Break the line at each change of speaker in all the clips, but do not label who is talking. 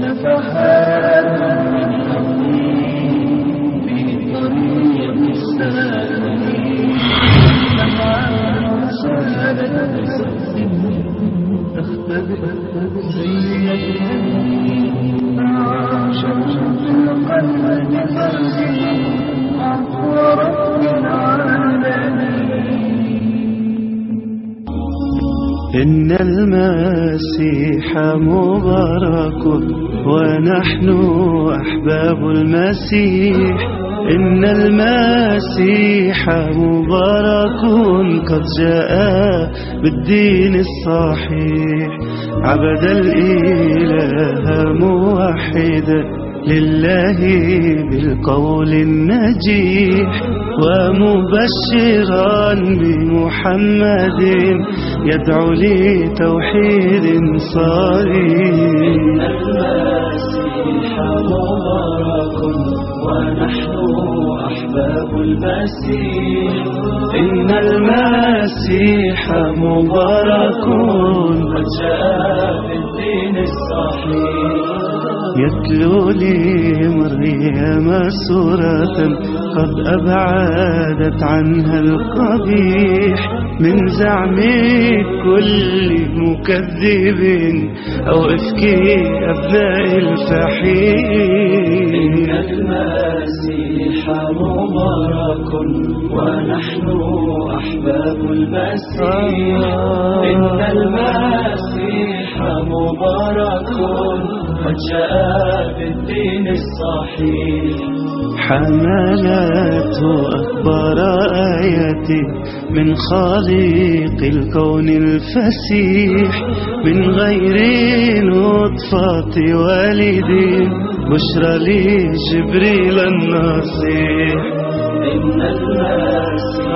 نفحات من حولي في طريق السالمين نفعات سالت بصدق تختبئ سيئتني عاشت في القلب فرزي عفو رب العالمين
إن المسيح مبارك ونحن أحباب المسيح إن المسيح مبارك قد جاء بالدين الصحيح عبد الإله موحدا لله بالقول النجيح ومبشرا بمحمد يدعو لتوحيد صريح
المسيح مبارك ونحن أحباب المسيح
إن المسيح مبارك
قد جاء بالدين الصحيح
يتلو لي مريم سورة قد أبعدت عنها القبيح من زعم كل مكذب أو إفك أبناء
إن
الفحيح
المسيح مبارك ونحن أحباب المسيح إن المسيح مبارك قد جاء بالدين الصحيح
حملته أكبر آيات من خالق الكون الفسيح من غير نطفة والد بشرى لجبريل النصيح
إن المسيح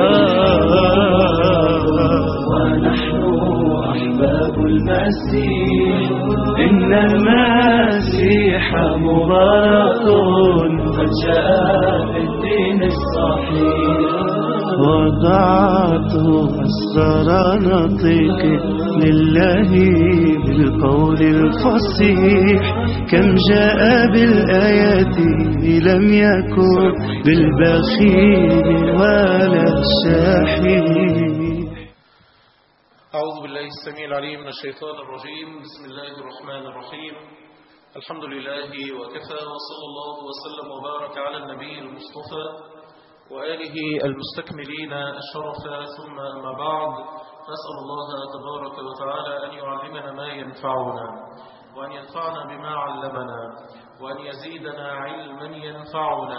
ونحن أحباب المسيح
إن المسيح مبارك
قد جاء بالدين الصحيح
وضعت أسرار نطيق لله بالقول الفصيح كم جاء بالآيات لم يكن بالبخيل ولا الشاحيح
أعوذ بالله السميع العليم من الشيطان الرجيم بسم الله الرحمن الرحيم الحمد لله وكفى وصلى الله وسلم وبارك على النبي المصطفى وآله المستكملين الشرف ثم أما بعد نسأل الله تبارك وتعالى أن يعلمنا ما ينفعنا وأن ينفعنا بما علمنا وأن يزيدنا علما ينفعنا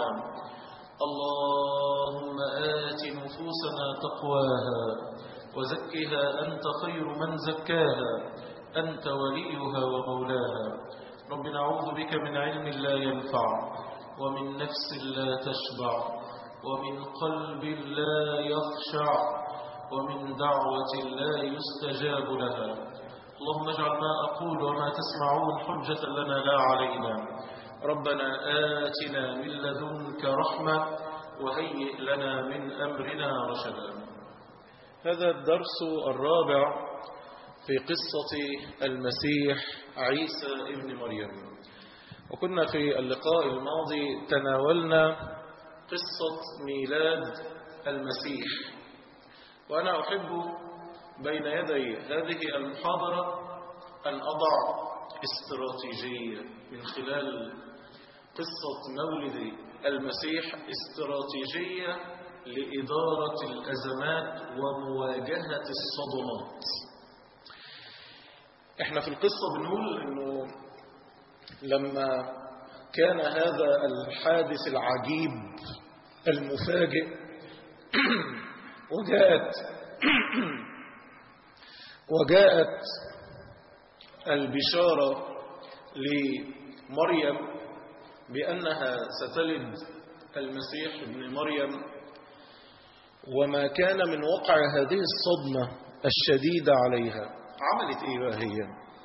اللهم آت نفوسنا تقواها وزكها أنت خير من زكاها أنت وليها ومولاها رب نعوذ بك من علم لا ينفع ومن نفس لا تشبع ومن قلب لا يخشع ومن دعوة لا يستجاب لها اللهم اجعل ما أقول وما تسمعون حجة لنا لا علينا ربنا آتنا من لدنك رحمة وهيئ لنا من أمرنا رشدا هذا الدرس الرابع في قصة المسيح عيسى ابن مريم وكنا في اللقاء الماضي تناولنا قصة ميلاد المسيح وأنا أحب بين يدي هذه المحاضرة أن أضع استراتيجية من خلال قصة مولد المسيح استراتيجية لإدارة الأزمات ومواجهة الصدمات احنا في القصة بنقول انه لما كان هذا الحادث العجيب المفاجئ وجاءت وجاءت البشارة لمريم بأنها ستلد المسيح ابن مريم وما كان من وقع هذه الصدمة الشديدة عليها عملت ايه بقى هي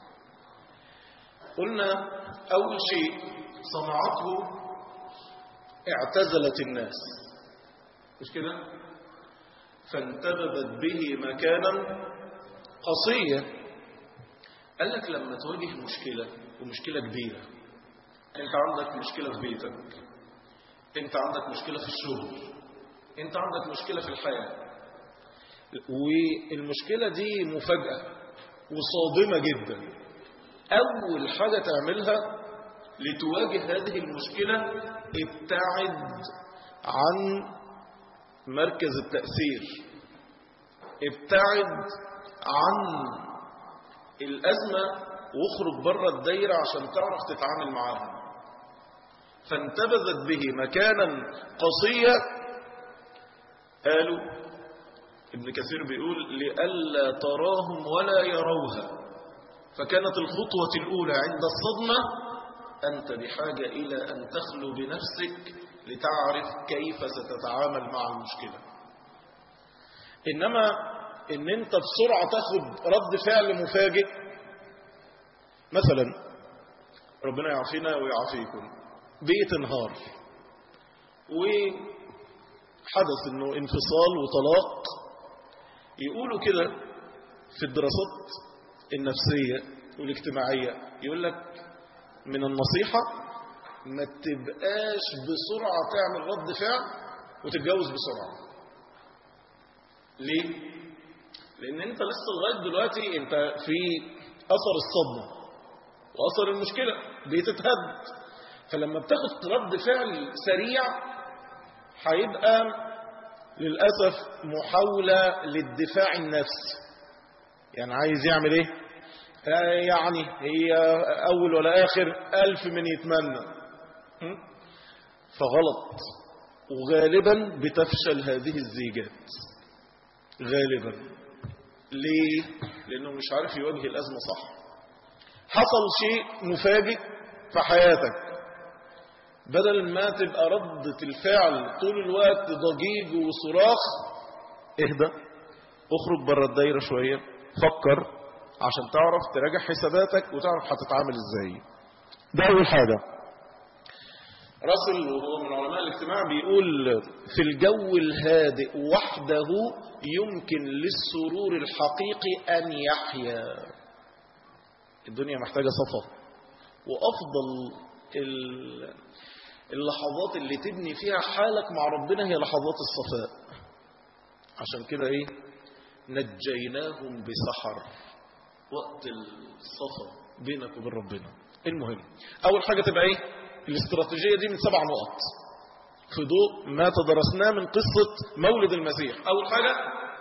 قلنا اول شيء صنعته اعتزلت الناس مش كده فانتبذت به مكانا قصيا قال لك لما تواجه مشكلة ومشكلة كبيرة انت عندك مشكلة في بيتك انت عندك مشكلة في الشغل انت عندك مشكلة في الحياة والمشكلة دي مفاجأة وصادمة جدا أول حاجة تعملها لتواجه هذه المشكلة ابتعد عن مركز التأثير ابتعد عن الأزمة واخرج بره الدايرة عشان تعرف تتعامل معاها فانتبذت به مكانا قصيا قالوا ابن كثير بيقول لئلا تراهم ولا يروها فكانت الخطوة الأولى عند الصدمة أنت بحاجة إلى أن تخلو بنفسك لتعرف كيف ستتعامل مع المشكلة إنما إن أنت بسرعة تاخد رد فعل مفاجئ مثلا ربنا يعافينا ويعافيكم بيت انهار وحدث انه انفصال وطلاق يقولوا كده في الدراسات النفسية والاجتماعية يقول لك من النصيحة ما تبقاش بسرعة تعمل رد فعل وتتجوز بسرعة ليه؟ لأن أنت لسه لغاية دلوقتي أنت في أثر الصدمة وأثر المشكلة بتتهد فلما بتاخد رد فعل سريع هيبقى للأسف محاولة للدفاع النفسي يعني عايز يعمل ايه يعني هي أول ولا آخر ألف من يتمنى فغلط وغالبا بتفشل هذه الزيجات غالبا ليه؟ لأنه مش عارف يواجه الأزمة صح حصل شيء مفاجئ في حياتك بدل ما تبقى ردة الفعل طول الوقت ضجيج وصراخ اهدى اخرج بره الدايرة شوية فكر عشان تعرف تراجع حساباتك وتعرف هتتعامل ازاي ده اول حاجة راسل وهو من علماء الاجتماع بيقول في الجو الهادئ وحده يمكن للسرور الحقيقي ان يحيا الدنيا محتاجة صفا وافضل اللحظات اللي تبني فيها حالك مع ربنا هي لحظات الصفاء عشان كده ايه نجيناهم بسحر وقت الصفا بينك وبين ربنا المهم اول حاجة تبقى ايه الاستراتيجية دي من سبع نقط في ضوء ما تدرسناه من قصة مولد المسيح اول حاجة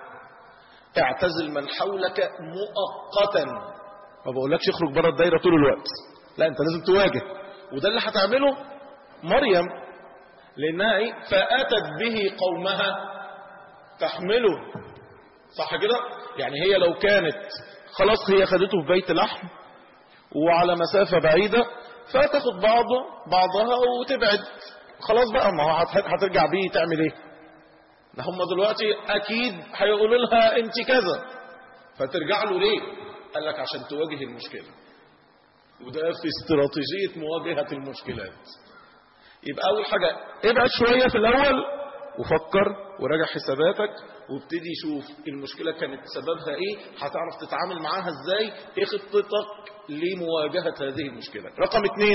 اعتزل من حولك مؤقتا ما بقولكش اخرج بره الدايرة طول الوقت لا انت لازم تواجه وده اللي هتعمله مريم لانها ايه فاتت به قومها تحمله صح كده يعني هي لو كانت خلاص هي خدته في بيت لحم وعلى مسافة بعيدة فتاخد بعضه بعضها وتبعد خلاص بقى ما هو هترجع بيه تعمل ايه ده هم دلوقتي اكيد هيقولوا لها انت كذا فترجع له ليه قال لك عشان تواجه المشكلة وده في استراتيجية مواجهة المشكلات يبقى أول حاجة ابعد شوية في الأول وفكر وراجع حساباتك وابتدي شوف المشكلة كانت سببها ايه هتعرف تتعامل معاها ازاي ايه خطتك لمواجهة هذه المشكلة رقم اتنين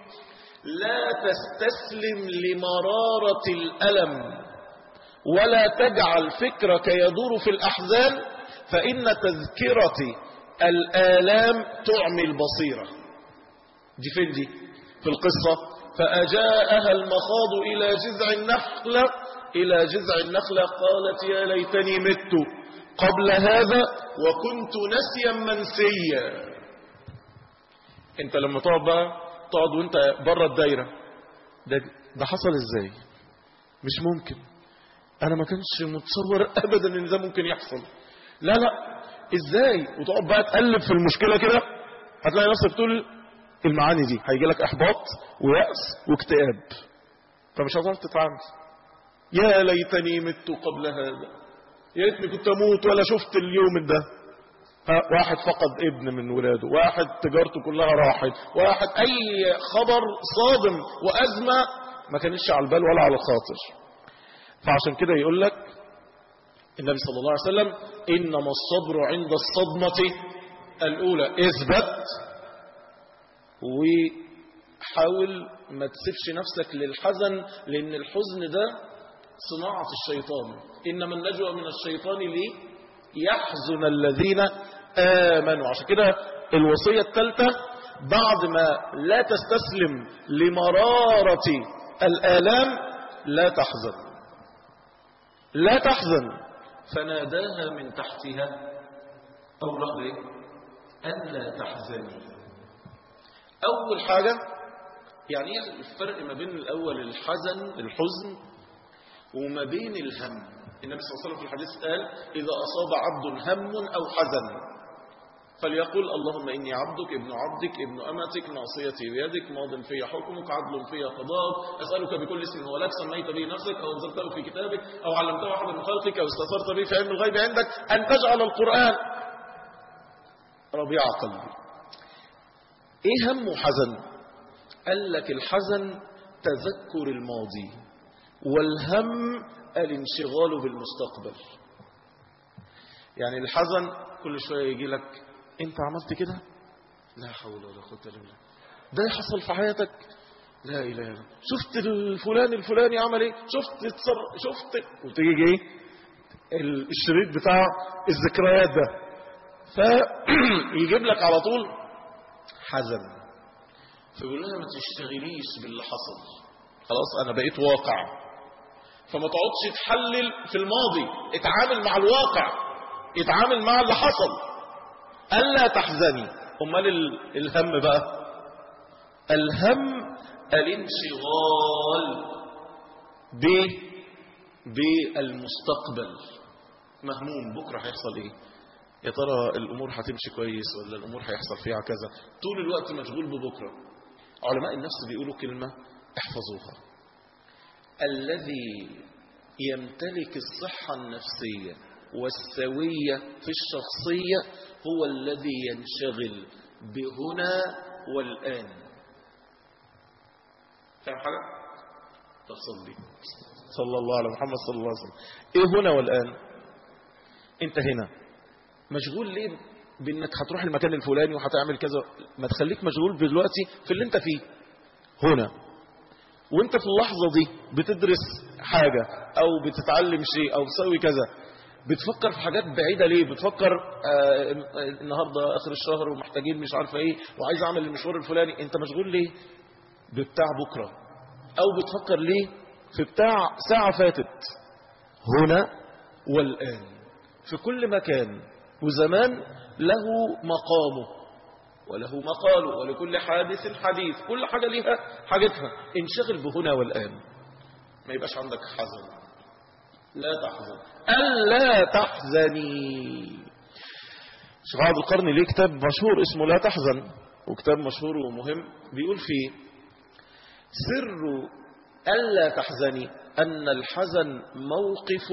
لا تستسلم لمرارة الألم ولا تجعل فكرك يدور في الأحزان فإن تذكرة الآلام تعمي البصيرة دي فين دي في القصة فأجاءها المخاض إلى جذع النخلة إلى جذع النخلة قالت يا ليتني مت قبل هذا وكنت نسيا منسيا انت لما تقعد بقى تقعد وانت بره الدايرة ده, ده حصل ازاي مش ممكن انا ما كانش متصور ابدا ان ده ممكن يحصل لا لا ازاي وتقعد بقى تقلب في المشكلة كده هتلاقي نفسك تقول المعاني دي هيجي لك احباط ويأس واكتئاب فمش هتعرف تتعامل يا ليتني مت قبل هذا يا ريتني كنت اموت ولا شفت اليوم ده واحد فقد ابن من ولاده واحد تجارته كلها راحت واحد اي خبر صادم وازمة ما كانش على البال ولا على الخاطر فعشان كده يقول لك النبي صلى الله عليه وسلم انما الصبر عند الصدمة الاولى اثبت حاول ما تسيبش نفسك للحزن لأن الحزن ده صناعة الشيطان إنما النجوى من الشيطان ليه يحزن الذين آمنوا عشان كده الوصية الثالثة بعد ما لا تستسلم لمرارة الآلام لا تحزن لا تحزن فناداها من تحتها أو لحظة إيه؟ ألا تحزني أول حاجة يعني ايه الفرق ما بين الأول الحزن الحزن وما بين الهم النبي صلى الله عليه وسلم في الحديث قال إذا أصاب عبد هم أو حزن فليقل اللهم إني عبدك ابن عبدك ابن أمتك ناصيتي بيدك ماض في حكمك عدل في قضاءك أسألك بكل اسم هو لك سميت به نفسك أو انزلته في كتابك أو علمته أحد من خلقك أو استثرت به في علم الغيب عندك أن تجعل القرآن ربيع قلبي إيه هم وحزن قال لك الحزن تذكر الماضي والهم الانشغال بالمستقبل يعني الحزن كل شوية يجي لك انت عملت كده لا حول ولا قوة الا بالله ده يحصل في حياتك لا اله الا الله شفت الفلان الفلاني عمل ايه شفت اتصر شفت وتيجي ايه الشريط بتاع الذكريات ده فيجيب لك على طول حزن فيقول لها ما تشتغليش باللي حصل خلاص انا بقيت واقع فما تقعدش تحلل في الماضي اتعامل مع الواقع اتعامل مع اللي حصل ألا تحزني أمال الهم بقى الهم الانشغال ب بالمستقبل مهموم بكرة هيحصل ايه يا ترى الأمور هتمشي كويس ولا الأمور هيحصل فيها كذا طول الوقت مشغول ببكرة علماء النفس بيقولوا كلمة احفظوها الذي يمتلك الصحة النفسية والسوية في الشخصية هو الذي ينشغل بهنا والآن فاهم حاجة؟ طب صلي صلى الله على محمد صلى الله عليه وسلم ايه هنا والآن انت هنا مشغول ليه بانك هتروح المكان الفلاني وهتعمل كذا ما تخليك مشغول دلوقتي في اللي انت فيه هنا وانت في اللحظة دي بتدرس حاجة او بتتعلم شيء او بتسوي كذا بتفكر في حاجات بعيدة ليه بتفكر آه النهاردة اخر الشهر ومحتاجين مش عارفة ايه وعايز اعمل المشوار الفلاني انت مشغول ليه بتاع بكرة او بتفكر ليه في بتاع ساعة فاتت هنا والآن في كل مكان وزمان له مقامه وله مقاله ولكل حادث حديث كل حاجة ليها حاجتها انشغل بهنا والآن ما يبقاش عندك حزن لا تحزن ألا تحزني شيخ عبد القرن ليه كتاب مشهور اسمه لا تحزن وكتاب مشهور ومهم بيقول فيه سر ألا تحزني أن الحزن موقف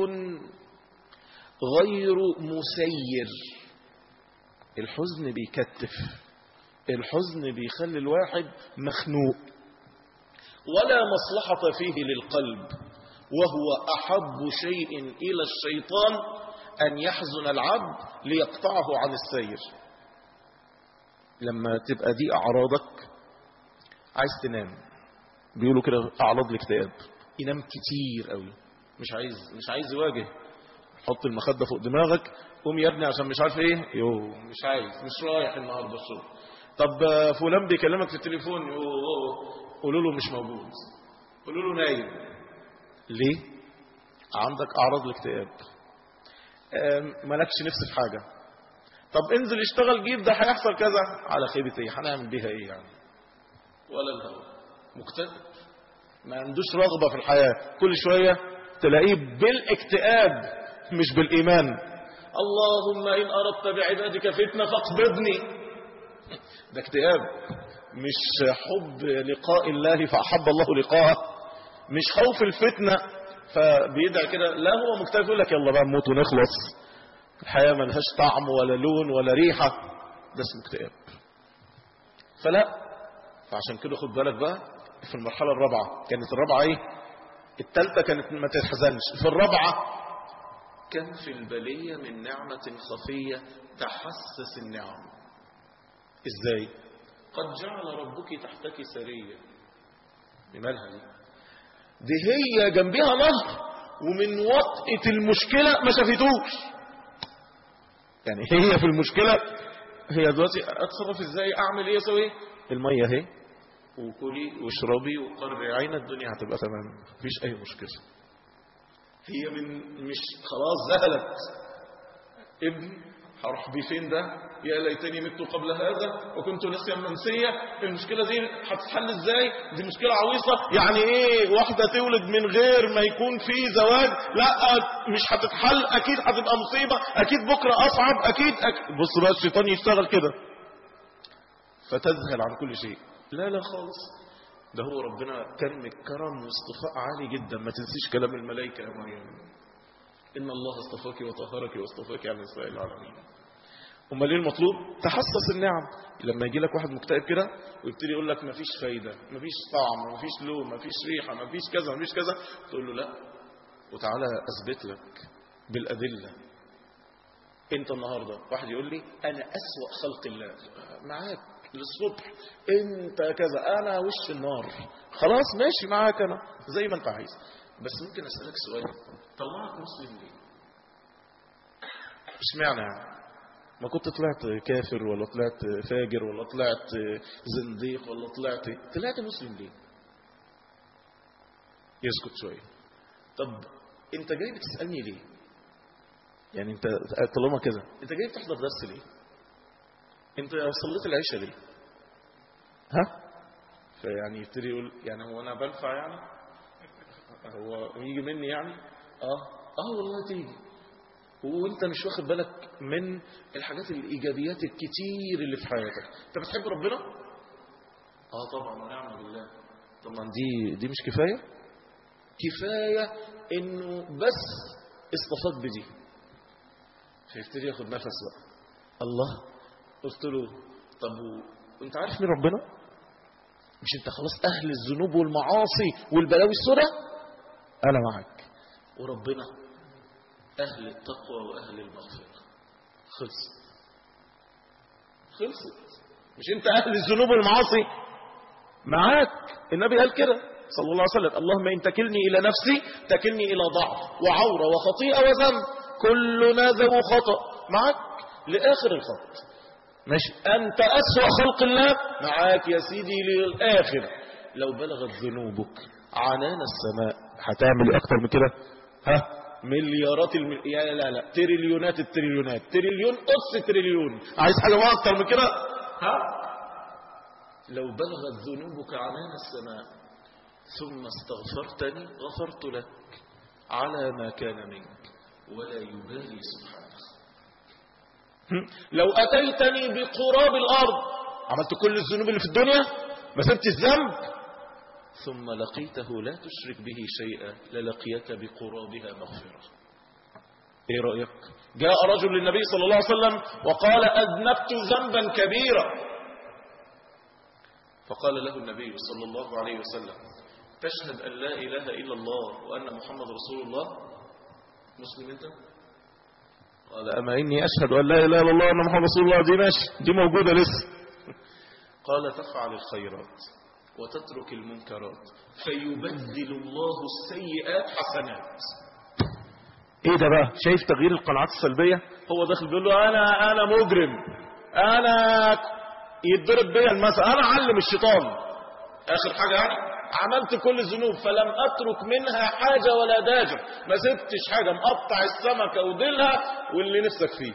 غير مسير الحزن بيكتف الحزن بيخلي الواحد مخنوق ولا مصلحة فيه للقلب وهو أحب شيء إلى الشيطان أن يحزن العبد ليقطعه عن السير لما تبقى دي أعراضك عايز تنام بيقولوا كده أعراض الاكتئاب ينام كتير قوي مش عايز مش عايز يواجه حط المخدة فوق دماغك قوم يا ابني عشان مش عارف ايه يو مش عايز مش رايح النهارده الشغل طب فلان بيكلمك في التليفون قولوا له مش موجود قولوا له نايم ليه عندك اعراض الاكتئاب مالكش نفس في حاجه طب انزل اشتغل جيب ده هيحصل كذا على خيبه ايه هنعمل بيها ايه يعني ولا الهوى مكتئب ما عندوش رغبه في الحياه كل شويه تلاقيه بالاكتئاب مش بالايمان اللهم ان اردت بعبادك فتنه فاقبضني ده اكتئاب مش حب لقاء الله فأحب الله لقاءه مش خوف الفتنة فبيدعي كده لا هو مكتئب يقول لك يلا بقى نموت ونخلص الحياة ملهاش طعم ولا لون ولا ريحة ده اسمه اكتئاب فلا فعشان كده خد بالك بقى في المرحلة الرابعة كانت الرابعة ايه التالتة كانت ما تتحزنش في الرابعة كم في البلية من نعمة خفية تحسس النعم ازاي قد جعل ربك تحتك سرية بمالها دي دي هي جنبها نهر ومن وطئة المشكلة ما شافتوش يعني هي في المشكلة هي دلوقتي اتصرف ازاي اعمل ايه اسوي ايه المية اهي وكلي واشربي وقري عين الدنيا هتبقى تمام مفيش اي مشكلة هي من مش خلاص ذهلت ابن هروح بيه فين ده يا ليتني مت قبل هذا وكنت نسيا منسيا المشكلة دي هتتحل ازاي دي مشكلة عويصة يعني ايه واحدة تولد من غير ما يكون في زواج لا مش هتتحل اكيد هتبقى مصيبة اكيد بكرة اصعب اكيد, أكيد بص بقى الشيطان يشتغل كده فتذهل عن كل شيء لا لا خالص ده هو ربنا كرمك كرم واصطفاء عالي جدا ما تنسيش كلام الملائكة يا مريم إن الله اصطفاك وطهرك واصطفاك على نساء العالمين امال ايه المطلوب تحسس النعم لما يجي لك واحد مكتئب كده ويبتدي يقول لك مفيش فايده مفيش طعم مفيش لون مفيش ريحه مفيش كذا مفيش كذا تقول له لا وتعالى اثبت لك بالادله انت النهارده واحد يقول لي انا اسوا خلق الله معاك للصبح انت كذا انا وش النار خلاص ماشي معاك انا زي ما انت عايز بس ممكن اسالك سؤال طلعك مسلم ليه اشمعنى يعني ما كنت طلعت كافر ولا طلعت فاجر ولا طلعت زنديق ولا طلعت طلعت مسلم ليه يسكت شوية طب انت جاي بتسألني ليه يعني انت طالما كده انت جاي بتحضر درس ليه انت صليت العشاء ليه ها فيعني يبتدي يقول يعني هو انا بنفع يعني هو يجي مني يعني اه اه والله تيجي وانت مش واخد بالك من الحاجات الايجابيات الكتير اللي في حياتك انت بتحب ربنا اه طبعا ونعم بالله طبعا دي دي مش كفايه كفايه انه بس اصطفاك بدي فيبتدي ياخد نفس بقى الله قلت له طب وانت عارف مين ربنا مش انت خلاص اهل الذنوب والمعاصي والبلاوي السوداء انا معاك وربنا أهل التقوى وأهل المغفرة خلصت خلصت مش أنت أهل الذنوب والمعاصي معاك النبي قال كده صلى الله عليه وسلم اللهم إن تكلني إلى نفسي تكلني إلى ضعف وعورة وخطيئة وذنب كلنا ذو خطأ معاك لآخر الخط ماشي أنت أسوأ خلق الله معاك يا سيدي للآخر لو بلغت ذنوبك عنان السماء هتعمل أكتر من كده ها مليارات الم... يا لا لا تريليونات التريليونات تريليون قص تريليون عايز حاجة ما أكتر من كده ها لو بلغت ذنوبك عنان السماء ثم استغفرتني غفرت لك على ما كان منك ولا يبالي سبحانه لو أتيتني بقراب الأرض عملت كل الذنوب اللي في الدنيا ما سبت الذنب ثم لقيته لا تشرك به شيئا للقيك بقرابها مغفرة ايه رأيك جاء رجل للنبي صلى الله عليه وسلم وقال أذنبت ذنبا كبيرا فقال له النبي صلى الله عليه وسلم تشهد أن لا إله إلا الله وأن محمد رسول الله مسلم أنت قال أما إني أشهد أن لا إله إلا الله وأن محمد رسول الله دي ماشي دي موجودة لسه قال تفعل الخيرات وتترك المنكرات فيبدل الله السيئات حسنات ايه ده بقى شايف تغيير القناعات السلبية هو داخل بيقول له انا انا مجرم انا يتضرب بيا المثل انا علم الشيطان اخر حاجة يعني عملت كل الذنوب فلم اترك منها حاجة ولا داجر ما سبتش حاجة مقطع السمكة وديلها واللي نفسك فيه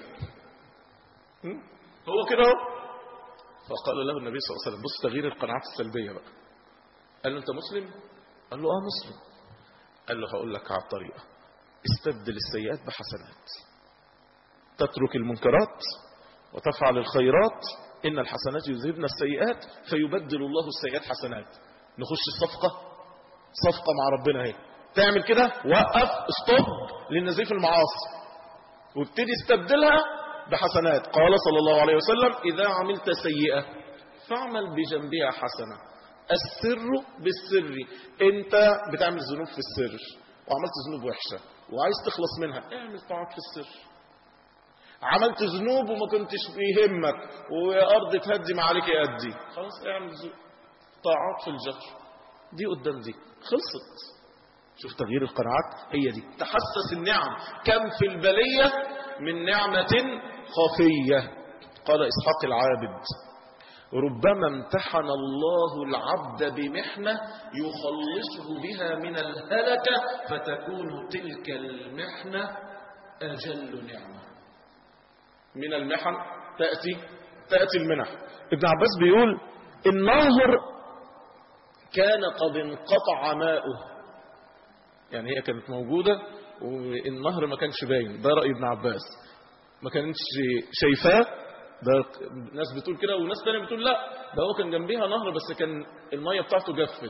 هو كده اهو فقال له النبي صلى الله عليه وسلم بص تغيير القناعات السلبية بقى قال له انت مسلم قال له اه مسلم قال له هقول لك على الطريقة استبدل السيئات بحسنات تترك المنكرات وتفعل الخيرات إن الحسنات يذهبن السيئات فيبدل الله السيئات حسنات نخش الصفقة صفقة مع ربنا اهي تعمل كده وقف استوب للنزيف المعاصي وابتدي استبدلها بحسنات قال صلى الله عليه وسلم إذا عملت سيئة فاعمل بجنبها حسنة السر بالسر انت بتعمل ذنوب في السر وعملت ذنوب وحشة وعايز تخلص منها اعمل طاعات في السر عملت ذنوب وما كنتش بيهمك ويا ارض تهدي ما عليك يأدي خلاص اعمل ذنوب طاعات في الجهر دي قدام دي خلصت شوف تغيير القناعات هي دي تحسس النعم كم في البلية من نعمة خفية قال إسحاق العابد ربما امتحن الله العبد بمحنة يخلصه بها من الهلكة فتكون تلك المحنة أجل نعمة من المحن تأتي تأتي المنح ابن عباس بيقول النهر كان قد انقطع ماؤه يعني هي كانت موجودة والنهر ما كانش باين ده رأي ابن عباس ما كانتش شايفاه ده ناس بتقول كده وناس تانية بتقول لا ده هو كان جنبيها نهر بس كان المية بتاعته جفت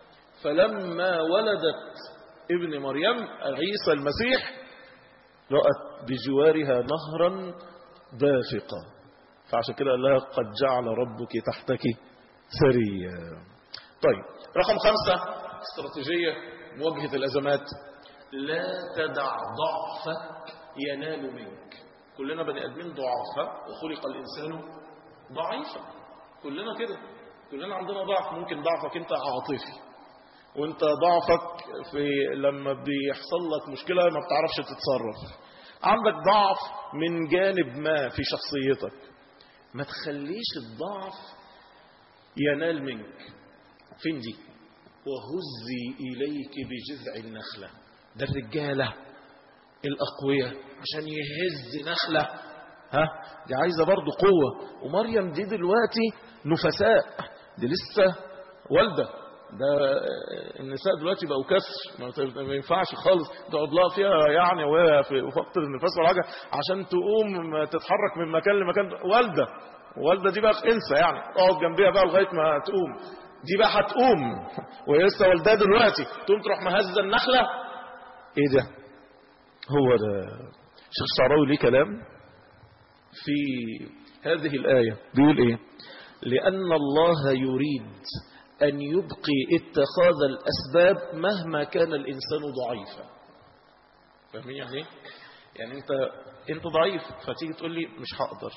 فلما ولدت ابن مريم عيسى المسيح رأت بجوارها نهرا دافقا فعشان كده قال لها قد جعل ربك تحتك ثريا طيب رقم خمسة استراتيجية مواجهة الأزمات لا تدع ضعفك ينال منك كلنا بني آدمين ضعفاء وخلق الإنسان ضعيفا كلنا كده كلنا عندنا ضعف ممكن ضعفك أنت عاطفي وانت ضعفك في لما بيحصل لك مشكلة ما بتعرفش تتصرف عندك ضعف من جانب ما في شخصيتك ما تخليش الضعف ينال منك فين دي وهزي إليك بجذع النخلة ده الرجالة الأقوياء عشان يهز نخلة ها دي عايزة برضو قوة ومريم دي دلوقتي نفساء دي لسه والدة ده النساء دلوقتي بقوا كسر ما ينفعش خالص تقعد لها فيها يعني وهي في وقت النفاس ولا حاجه عشان تقوم تتحرك من مكان لمكان والده والده دي بقى انسى يعني اقعد جنبيها بقى لغايه ما تقوم دي بقى هتقوم وهي لسه والدها دلوقتي تقوم تروح مهزه النخله ايه ده هو ده شيخ الشعراوي ليه كلام في هذه الايه بيقول ايه لان الله يريد أن يبقي اتخاذ الأسباب مهما كان الإنسان ضعيفا فاهمين يعني ايه؟ يعني أنت أنت ضعيف فتيجي تقول لي مش هقدر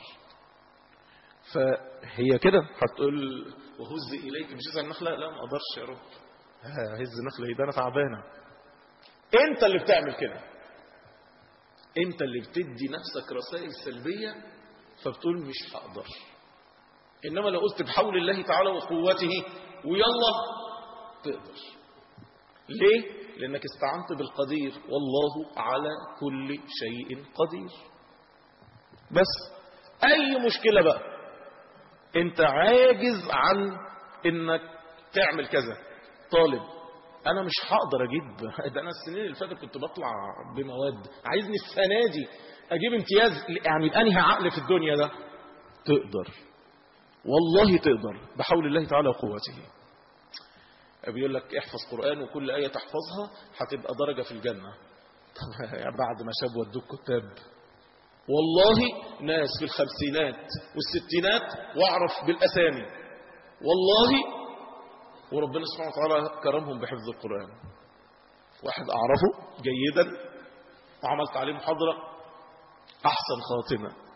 فهي كده هتقول وهز إليك بجزء النخلة لا ما أقدرش يا رب هز نخلة ده أنا تعبانة أنت اللي بتعمل كده أنت اللي بتدي نفسك رسائل سلبية فبتقول مش هقدر إنما لو قلت بحول الله تعالى وقوته ويلا تقدر ليه؟ لأنك استعنت بالقدير والله على كل شيء قدير بس أي مشكلة بقى أنت عاجز عن إنك تعمل كذا طالب أنا مش هقدر أجيب ده أنا السنين اللي فاتت كنت بطلع بمواد عايزني السنة دي أجيب امتياز يعني بأنهي عقل في الدنيا ده تقدر والله تقدر بحول الله تعالى وقوته بيقول لك احفظ قرآن وكل آية تحفظها هتبقى درجة في الجنة بعد ما شاب ودوك كتاب والله ناس في الخمسينات والستينات واعرف بالأسامي والله وربنا سبحانه وتعالى كرمهم بحفظ القرآن واحد أعرفه جيدا وعملت عليه محاضرة أحسن خاتمة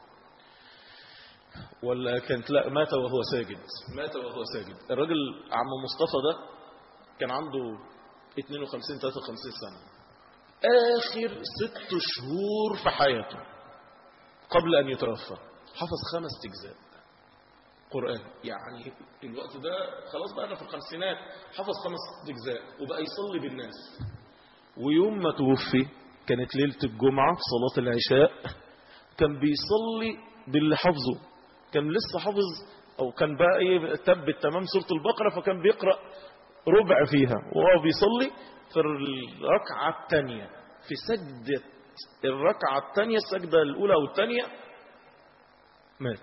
ولا كانت لا مات وهو ساجد مات وهو ساجد الراجل عم مصطفى ده كان عنده 52 53 سنة آخر ست شهور في حياته قبل أن يتوفى حفظ خمس أجزاء قرآن يعني الوقت ده خلاص بقى أنا في الخمسينات حفظ خمس أجزاء وبقى يصلي بالناس ويوم ما توفي كانت ليلة الجمعة في صلاة العشاء كان بيصلي باللي حفظه كان لسه حافظ او كان بقى ايه تبت تمام سورة البقرة فكان بيقرأ ربع فيها وهو بيصلي في الركعة الثانية في سجدة الركعة الثانية السجدة الأولى والثانية مات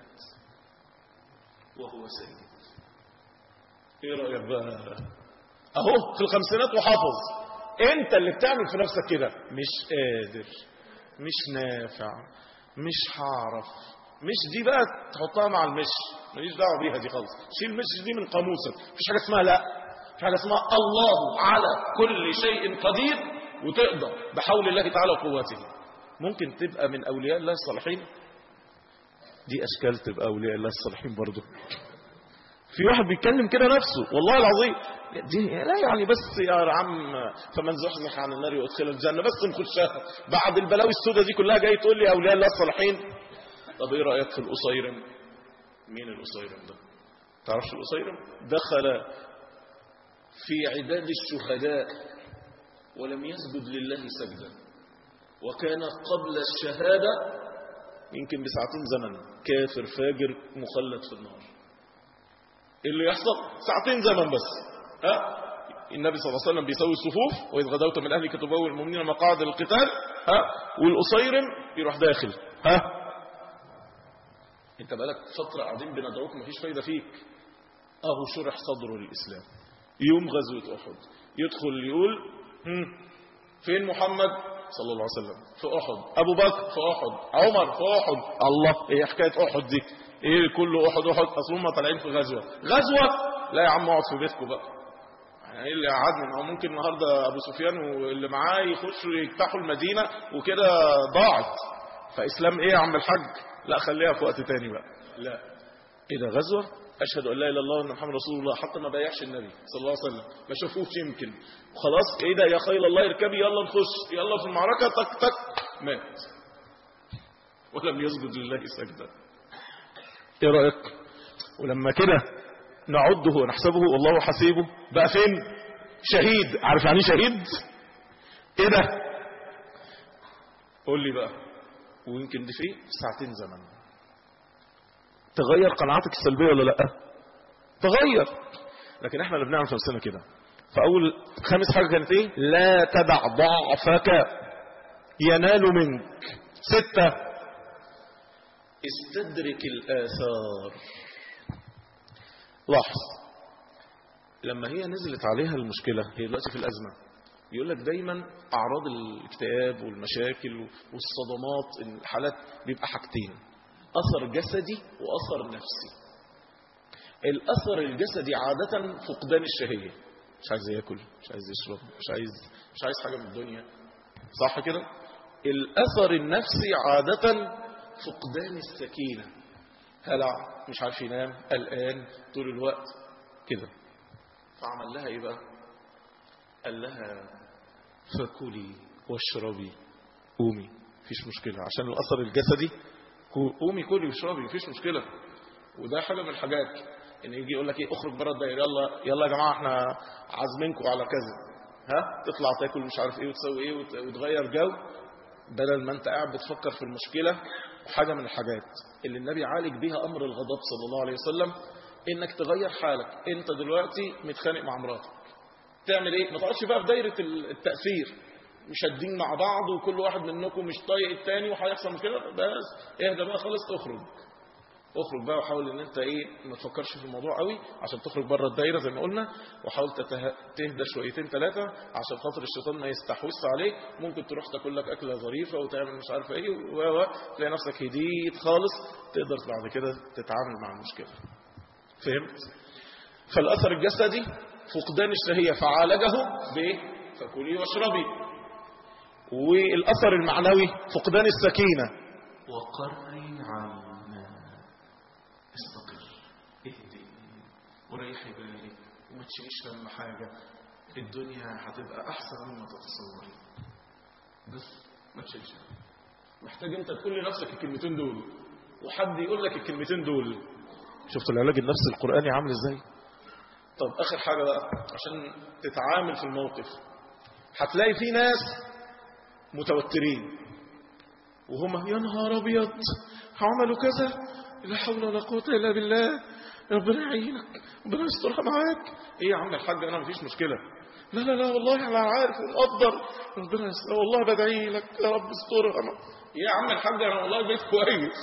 وهو ساجد ايه رأيك بقى اهو في الخمسينات وحافظ انت اللي بتعمل في نفسك كده مش قادر مش نافع مش هعرف مش دي بقى تحطها مع المش ماليش دعوه بيها دي خالص شيل المش دي من قاموسك مفيش حاجه اسمها لا في حاجه اسمها الله على كل شيء قدير وتقدر بحول الله تعالى وقوته ممكن تبقى من اولياء الله الصالحين دي اشكال تبقى اولياء الله الصالحين برضه في واحد بيتكلم كده نفسه والله العظيم دي لا يعني بس يا عم فمن زحزح عن النار وادخل الجنه بس نخشها بعد البلاوي السوداء دي كلها جاي تقول لي اولياء الله الصالحين طب ايه رايك في القصيرم مين القصيرم ده تعرفش القصيرم دخل في عداد الشهداء ولم يسجد لله سجدا وكان قبل الشهاده يمكن بساعتين زمن كافر فاجر مخلد في النار إيه اللي يحصل ساعتين زمن بس ها النبي صلى الله عليه وسلم بيسوي الصفوف واذ غدوت من اهلك تبوئ المؤمنين مقاعد للقتال ها والقصيرم يروح داخل ها انت بقالك فتره قاعدين بندعوك مفيش فايده فيك اهو شرح صدره للاسلام يوم غزوه احد يدخل يقول هم فين محمد صلى الله عليه وسلم في احد ابو بكر في احد عمر في احد الله ايه حكايه احد دي ايه كله احد احد اصل هم طالعين في غزوه غزوه لا يا عم اقعد في بيتكم بقى يعني ايه اللي قعدنا ما هو ممكن النهارده ابو سفيان واللي معاه يخشوا يفتحوا المدينه وكده ضاعت فاسلام ايه يا عم الحاج لا خليها في وقت تاني بقى لا ايه ده غزوه اشهد ان لا اله الا الله وان محمد رسول الله حتى ما بايعش النبي صلى الله عليه وسلم ما شافوش يمكن خلاص ايه ده يا خيل الله اركبي يلا نخش يلا في المعركه تك تك مات ولم يسجد لله سجدا ايه رايك ولما كده نعده ونحسبه والله حسيبه بقى فين شهيد عارف يعني ايه شهيد ايه ده قول لي بقى ويمكن دي فيه ساعتين زمن تغير قناعاتك السلبيه ولا لا تغير لكن احنا اللي بنعمل في نفسنا كده فاول خامس حاجه كانت ايه لا تدع ضعفك ينال منك سته استدرك الاثار لاحظ لما هي نزلت عليها المشكله هي دلوقتي في الازمه يقول لك دايما اعراض الاكتئاب والمشاكل والصدمات الحالات بيبقى حاجتين اثر جسدي واثر نفسي الاثر الجسدي عاده فقدان الشهيه مش عايز ياكل مش عايز يشرب مش عايز مش عايز حاجه من الدنيا صح كده الاثر النفسي عاده فقدان السكينه هلع مش عارف ينام قلقان طول الوقت كده فعمل لها ايه بقى قال لها فكلي واشربي قومي مفيش مشكله عشان الاثر الجسدي قومي كلي واشربي مفيش مشكله وده حاجه من الحاجات ان يجي يقول لك ايه اخرج بره الدايره يلا يلا يا جماعه احنا عازمينكم على كذا ها تطلع تاكل مش عارف ايه وتسوي ايه وت- وتغير جو بدل ما انت قاعد بتفكر في المشكله حاجه من الحاجات اللي النبي عالج بيها امر الغضب صلى الله عليه وسلم انك تغير حالك انت دلوقتي متخانق مع مراتك تعمل ايه ما تقعدش بقى في دايره التاثير مشادين مع بعض وكل واحد منكم مش طايق التاني وهيحصل مشكله بس اهدى بقى خالص اخرج اخرج بقى وحاول ان انت ايه ما تفكرش في الموضوع قوي عشان تخرج بره الدايره زي ما قلنا وحاول تته... تهدى شويتين ثلاثه عشان خاطر الشيطان ما يستحوذش عليك ممكن تروح تاكل لك اكله ظريفه وتعمل مش عارفه ايه و و تلاقي نفسك هديت خالص تقدر بعد كده تتعامل مع المشكله فهمت فالاثر الجسدي فقدان الشهيه فعالجه بايه فكلي واشربي والاثر المعنوي فقدان السكينه وقري عنا استقر اهدي وريحي بالك وما تشيليش هم حاجه الدنيا هتبقى احسن مما تتصوري بس ما تشيلش هم. محتاج انت تقول لنفسك الكلمتين دول وحد يقول لك الكلمتين دول شفت العلاج النفسي القراني عامل ازاي طب اخر حاجه بقى عشان تتعامل في الموقف هتلاقي في ناس متوترين وهم يا نهار ابيض عملوا كذا لا حول ولا قوه الا بالله ربنا يعينك ربنا يسترها معاك ايه يا عم الحاج انا مفيش مشكله لا لا لا والله انا عارف ومقدر ربنا يستر والله بدعي لك يا رب استرها إيه يا عم الحاج انا والله بيت كويس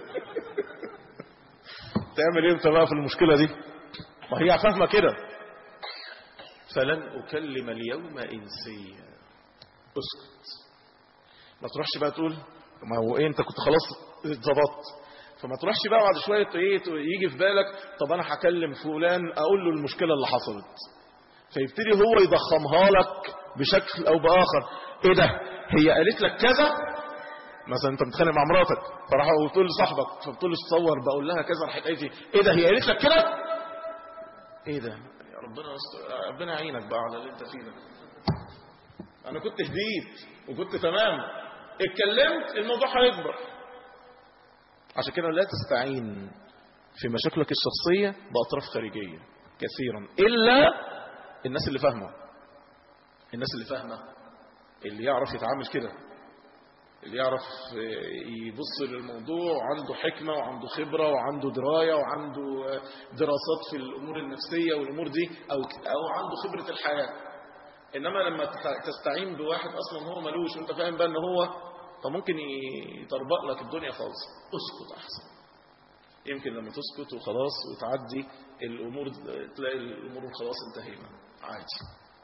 تعمل ايه انت بقى في المشكله دي ما هي فاهمه كده فلن اكلم اليوم انسيا اسكت ما تروحش بقى تقول ما هو ايه انت كنت خلاص اتظبطت فما تروحش بقى بعد شويه ايه يجي في بالك طب انا هكلم فلان اقول له المشكله اللي حصلت فيبتدي هو يضخمها لك بشكل او باخر ايه ده هي قالت لك كذا مثلا انت متخانق مع مراتك فراح وتقول لصاحبك فبتقول له تصور بقول لها كذا راحت قالت لي ايه ده هي قالت لك كده ايه ده يا ربنا يستر ربنا يعينك بقى على اللي انت فيه ده انا كنت هديت وكنت تمام اتكلمت الموضوع هيكبر عشان كده لا تستعين في مشاكلك الشخصية بأطراف خارجية كثيرا إلا الناس اللي فاهمة الناس اللي فاهمة اللي يعرف يتعامل كده اللي يعرف يبص للموضوع عنده حكمة وعنده خبرة وعنده دراية وعنده دراسات في الأمور النفسية والأمور دي أو, أو عنده خبرة الحياة إنما لما تستعين بواحد أصلا هو ملوش وانت فاهم بقى ان هو فممكن يطربق لك الدنيا خالص اسكت أحسن يمكن لما تسكت وخلاص وتعدي الأمور تلاقي الأمور خلاص انتهينا عادي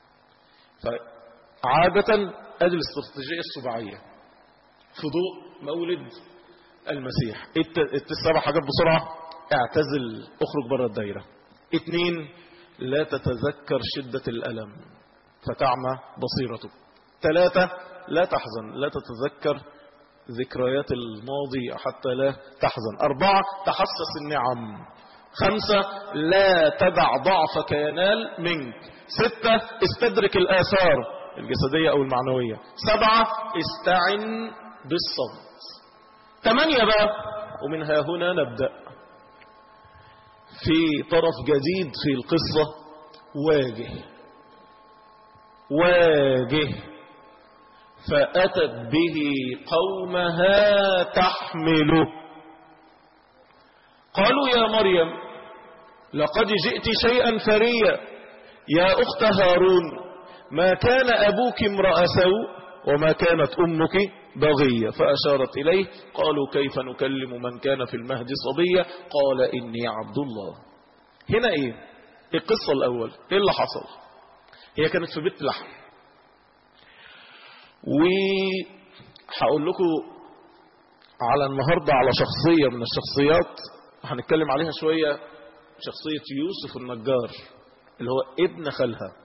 فعادة ادي الاستراتيجية السباعية في ضوء مولد المسيح السبع حاجات بسرعة اعتزل اخرج بره الدايرة اتنين لا تتذكر شدة الألم فتعمى بصيرتك ثلاثة لا تحزن لا تتذكر ذكريات الماضي حتى لا تحزن أربعة تحسس النعم خمسة لا تدع ضعفك ينال منك ستة استدرك الآثار الجسدية أو المعنوية سبعة استعن بالصمت ثمانية بقى ومنها هنا نبدأ في طرف جديد في القصة واجه واجه فأتت به قومها تحمله قالوا يا مريم لقد جئت شيئا فريا يا أخت هارون ما كان أبوك امرأ سوء وما كانت أمك بغية فأشارت إليه قالوا كيف نكلم من كان في المهد صبية قال إني عبد الله هنا إيه القصة الأول إيه اللي حصل هي كانت في بيت لحم وهقول لكم على النهاردة على شخصية من الشخصيات هنتكلم عليها شوية شخصية يوسف النجار اللي هو ابن خالها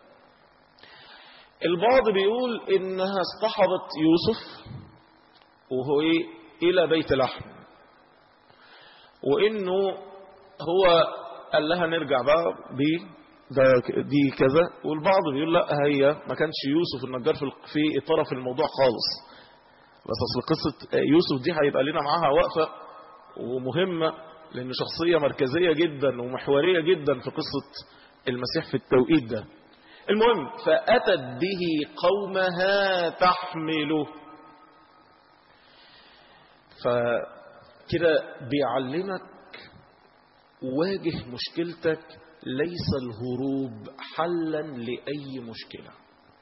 البعض بيقول انها اصطحبت يوسف وهو ايه الى بيت لحم وانه هو قال لها نرجع بقى ب ده دي كذا والبعض بيقول لا هي ما كانش يوسف النجار في في طرف الموضوع خالص بس اصل قصه يوسف دي هيبقى لنا معاها وقفه ومهمه لان شخصيه مركزيه جدا ومحوريه جدا في قصه المسيح في التوقيت ده المهم فأتت به قومها تحمله فكده بيعلمك واجه مشكلتك ليس الهروب حلا لأي مشكلة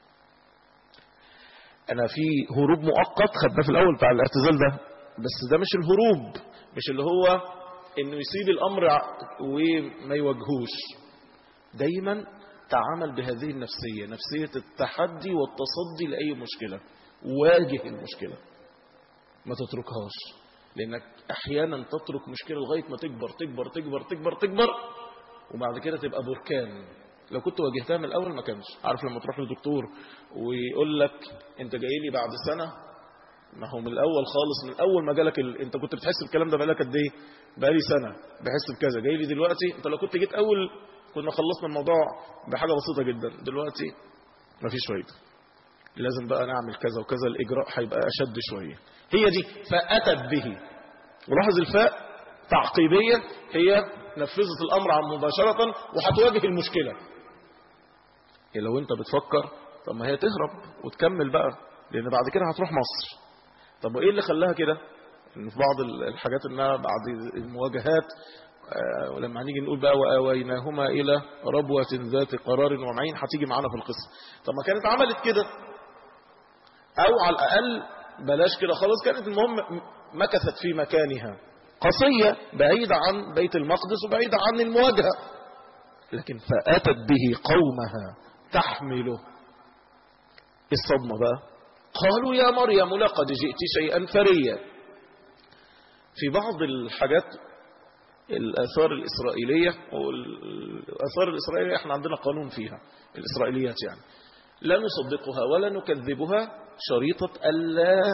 أنا في هروب مؤقت خدناه في الأول بتاع الاعتزال ده بس ده مش الهروب مش اللي هو انه يسيب الامر وما يواجهوش دايما تعامل بهذه النفسية نفسية التحدي والتصدي لأي مشكلة واجه المشكلة ما تتركهاش لأنك أحيانا تترك مشكلة لغاية ما تكبر تكبر تكبر تكبر تكبر وبعد كده تبقى بركان لو كنت واجهتها من الأول ما كانش عارف لما تروح لدكتور ويقول لك أنت جاي لي بعد سنة ما هو من الأول خالص من أول ما جالك ال... أنت كنت بتحس بالكلام ده بقالك قد إيه؟ بقالي سنة بحس بكذا جاي لي دلوقتي أنت لو كنت جيت أول كنا خلصنا الموضوع بحاجة بسيطة جدا دلوقتي مفيش فايدة لازم بقى نعمل كذا وكذا الإجراء هيبقى أشد شوية هي دي فأتت به ولاحظ الفاء تعقيبية هي نفذت الأمر عن مباشرة وهتواجه المشكلة هي لو أنت بتفكر طب ما هي تهرب وتكمل بقى لأن بعد كده هتروح مصر طب وإيه اللي خلاها كده إن في بعض الحاجات إنها بعد المواجهات ولما هنيجي نقول بقى وآويناهما إلى ربوة ذات قرار ومعين هتيجي معانا في القصة طب ما كانت عملت كده أو على الأقل بلاش كده خلاص كانت المهم مكثت في مكانها قصية بعيدة عن بيت المقدس وبعيدة عن المواجهة لكن فأتت به قومها تحمله الصدمة بقى قالوا يا مريم لقد جئت شيئا فريا في بعض الحاجات الآثار الإسرائيلية والآثار الإسرائيلية احنا عندنا قانون فيها الإسرائيليات يعني لا نصدقها ولا نكذبها شريطة ألا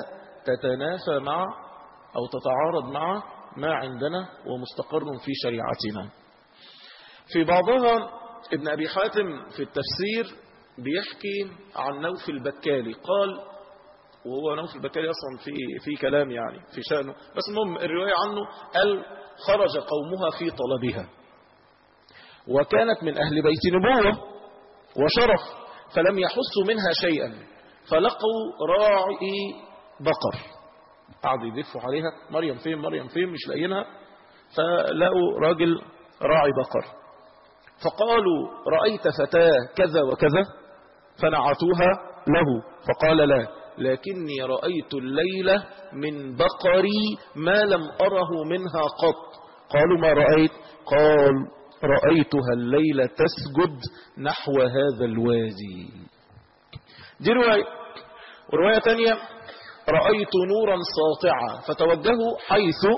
تتنافى مع أو تتعارض مع ما عندنا ومستقر في شريعتنا في بعضها ابن أبي حاتم في التفسير بيحكي عن نوف البكالي قال وهو نوف البكالي أصلا في, في كلام يعني في شأنه بس المهم الرواية عنه قال خرج قومها في طلبها وكانت من أهل بيت نبوة وشرف فلم يحسوا منها شيئا فلقوا راعي بقر قعدوا يدفوا عليها مريم فين مريم فين مش لاقيينها فلقوا راجل راعي بقر فقالوا رأيت فتاة كذا وكذا فنعتوها له فقال لا لكني رأيت الليلة من بقري ما لم أره منها قط قالوا ما رأيت قال رأيتها الليلة تسجد نحو هذا الوادي دي رواية ورواية تانية رأيت نورا ساطعا فتوجهوا حيث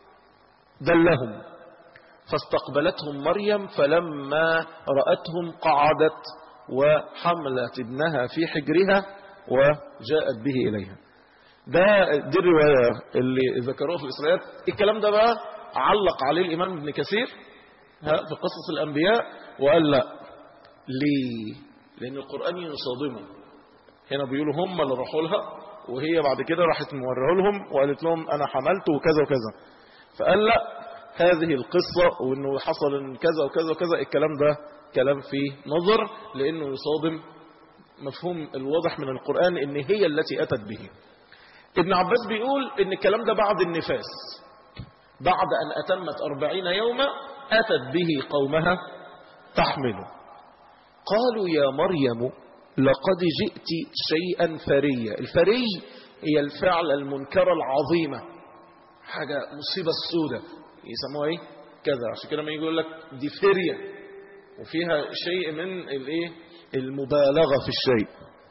دلهم فاستقبلتهم مريم فلما رأتهم قعدت وحملت ابنها في حجرها وجاءت به إليها ده دي الرواية اللي ذكروها في الإسرائيلات الكلام ده بقى علق عليه الإمام ابن كثير في قصص الأنبياء وقال لا ليه لأن القرآن يصادمه هنا بيقولوا هم اللي راحوا لها وهي بعد كده راحت موريه لهم وقالت لهم أنا حملت وكذا وكذا فقال لا هذه القصة وانه حصل إن كذا وكذا وكذا الكلام ده كلام فيه نظر لانه يصادم مفهوم الواضح من القرآن ان هي التي اتت به ابن عباس بيقول ان الكلام ده بعد النفاس بعد ان اتمت اربعين يوما اتت به قومها تحمله قالوا يا مريم لقد جئت شيئا فريا الفري هي الفعل المنكرة العظيمة حاجة مصيبة السودة يسموها ايه كذا عشان كده ما يجي يقول لك دي فرية وفيها شيء من الايه المبالغة في الشيء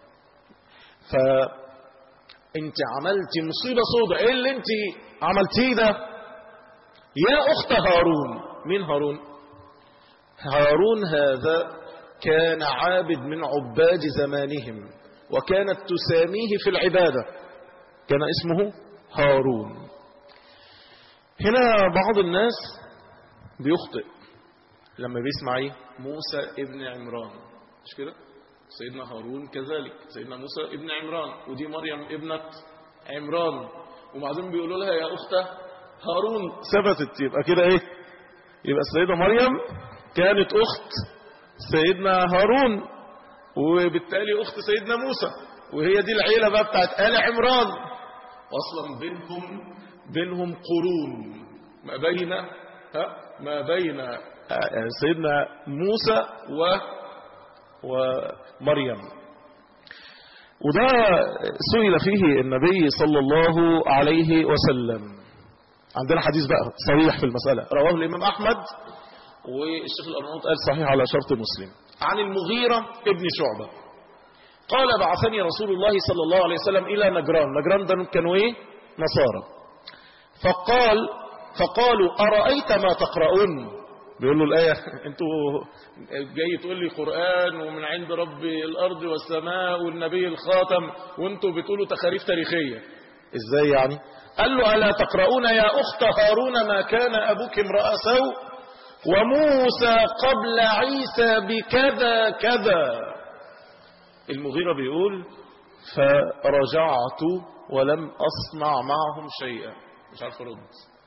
فانت عملتي مصيبة سودة ايه اللي انت عملتيه ده يا اخت هارون مين هارون هارون هذا كان عابد من عباد زمانهم وكانت تساميه في العبادة كان اسمه هارون هنا بعض الناس بيخطئ لما بيسمع ايه موسى ابن عمران مش كده سيدنا هارون كذلك سيدنا موسى ابن عمران ودي مريم ابنة عمران وبعدين بيقولوا لها يا اخته هارون ثبتت يبقى كده ايه يبقى السيدة مريم كانت اخت سيدنا هارون وبالتالي اخت سيدنا موسى وهي دي العيلة بقى بتاعت آل عمران اصلا بينهم بينهم قرون ما بين ها ما بين سيدنا موسى و ومريم وده سئل فيه النبي صلى الله عليه وسلم عندنا حديث بقى صريح في المسألة رواه الإمام أحمد والشيخ الأرناؤوط قال صحيح على شرط مسلم عن المغيرة ابن شعبة قال بعثني رسول الله صلى الله عليه وسلم إلى نجران نجران ده كانوا إيه نصارى فقال فقالوا أرأيت ما تقرؤون بيقول له الآية انتوا جاي تقول لي قرآن ومن عند رب الأرض والسماء والنبي الخاتم وانتوا بتقولوا تخاريف تاريخية ازاي يعني قال له ألا تقرؤون يا أخت هارون ما كان أبوك امرأ سوء وموسى قبل عيسى بكذا كذا المغيرة بيقول فرجعت ولم أصنع معهم شيئا مش عارف ارد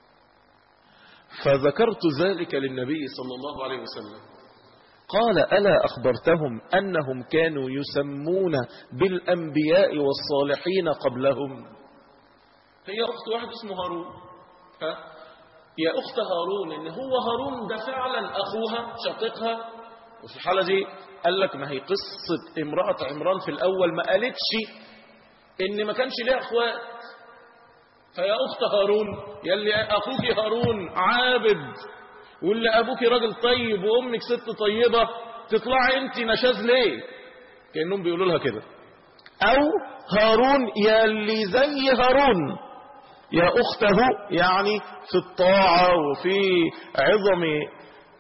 فذكرت ذلك للنبي صلى الله عليه وسلم قال ألا أخبرتهم أنهم كانوا يسمون بالأنبياء والصالحين قبلهم هي أخت واحد اسمه هارون ها؟ يا أخت هارون إن هو هارون ده فعلا أخوها شقيقها وفي الحالة دي قال لك ما هي قصة امرأة عمران في الأول ما قالتش إن ما كانش ليها أخوات فيا أخت هارون يلي أخوك هارون عابد واللي أبوك راجل طيب وأمك ست طيبة تطلعي أنت نشاز ليه كأنهم بيقولوا لها كده أو هارون يلي زي هارون يا أخته يعني في الطاعة وفي عظم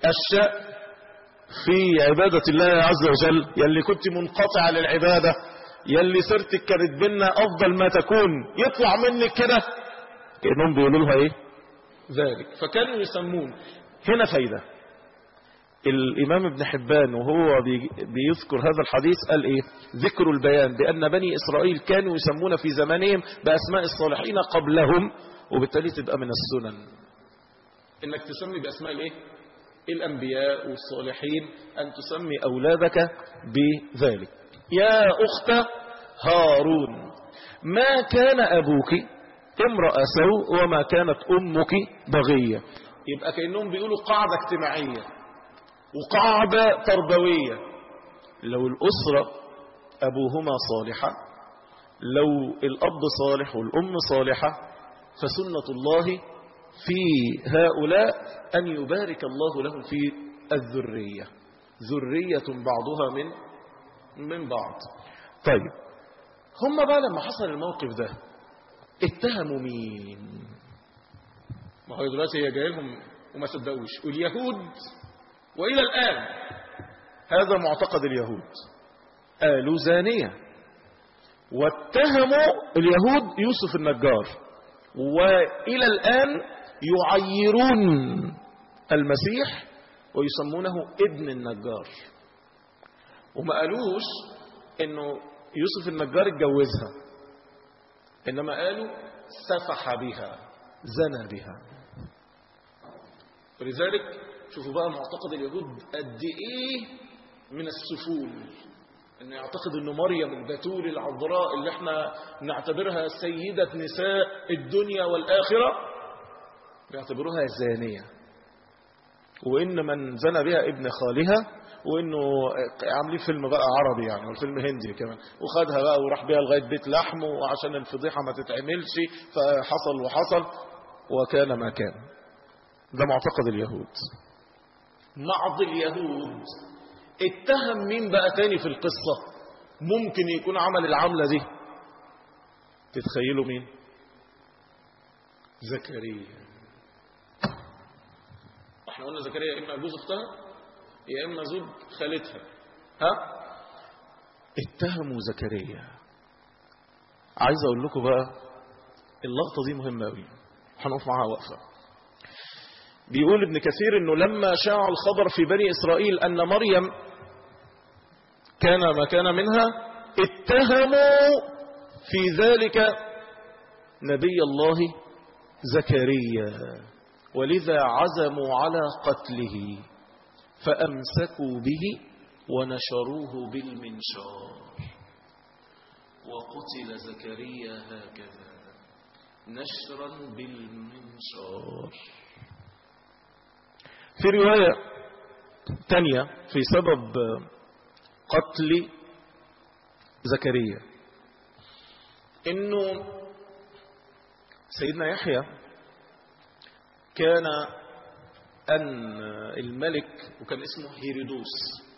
الشأن في عبادة الله عز وجل يلي كنت منقطع للعبادة يلي سيرتك كانت بينا افضل ما تكون يطلع منك كده كانهم بيقولوا لها ايه ذلك فكانوا يسمون هنا فايده الامام ابن حبان وهو بي- بيذكر هذا الحديث قال ايه ذكر البيان بان بني اسرائيل كانوا يسمون في زمانهم باسماء الصالحين قبلهم وبالتالي تبقى من السنن انك تسمي باسماء الايه الانبياء والصالحين ان تسمي اولادك بذلك يا اخت هارون ما كان ابوك امرأ سوء وما كانت امك بغية يبقى كأنهم بيقولوا قاعدة اجتماعية وقاعدة تربوية لو الأسرة أبوهما صالحة لو الأب صالح والأم صالحة فسنة الله في هؤلاء أن يبارك الله لهم في الذرية ذرية بعضها من من بعض طيب هم بقى لما حصل الموقف ده اتهموا مين ما هو دلوقتي هي جايه لهم وما صدقوش واليهود والى الان هذا معتقد اليهود قالوا زانيه واتهموا اليهود يوسف النجار والى الان يعيرون المسيح ويسمونه ابن النجار وما قالوش انه يوسف النجار اتجوزها انما قالوا سفح بها زنى بها ولذلك شوفوا بقى معتقد اليهود قد ايه من السفول ان يعتقد ان مريم البتول العذراء اللي احنا نعتبرها سيدة نساء الدنيا والاخرة بيعتبروها زانية وان من زنى بها ابن خالها وانه عاملين فيلم بقى عربي يعني والفيلم هندي كمان وخدها بقى وراح بيها لغايه بيت لحم وعشان الفضيحه ما تتعملش فحصل وحصل وكان ما كان ده معتقد اليهود بعض اليهود اتهم مين بقى تاني في القصة ممكن يكون عمل العملة دي تتخيلوا مين زكريا احنا قلنا زكريا يا اما جوز اختها يا اما زوج خالتها ها اتهموا زكريا عايز اقول لكم بقى اللقطة دي مهمة قوي هنقف معاها وقفة بيقول ابن كثير انه لما شاع الخبر في بني اسرائيل ان مريم كان ما كان منها اتهموا في ذلك نبي الله زكريا ولذا عزموا على قتله فامسكوا به ونشروه بالمنشار وقتل زكريا هكذا نشرا بالمنشار في رواية تانية في سبب قتل زكريا انه سيدنا يحيى كان ان الملك وكان اسمه هيرودوس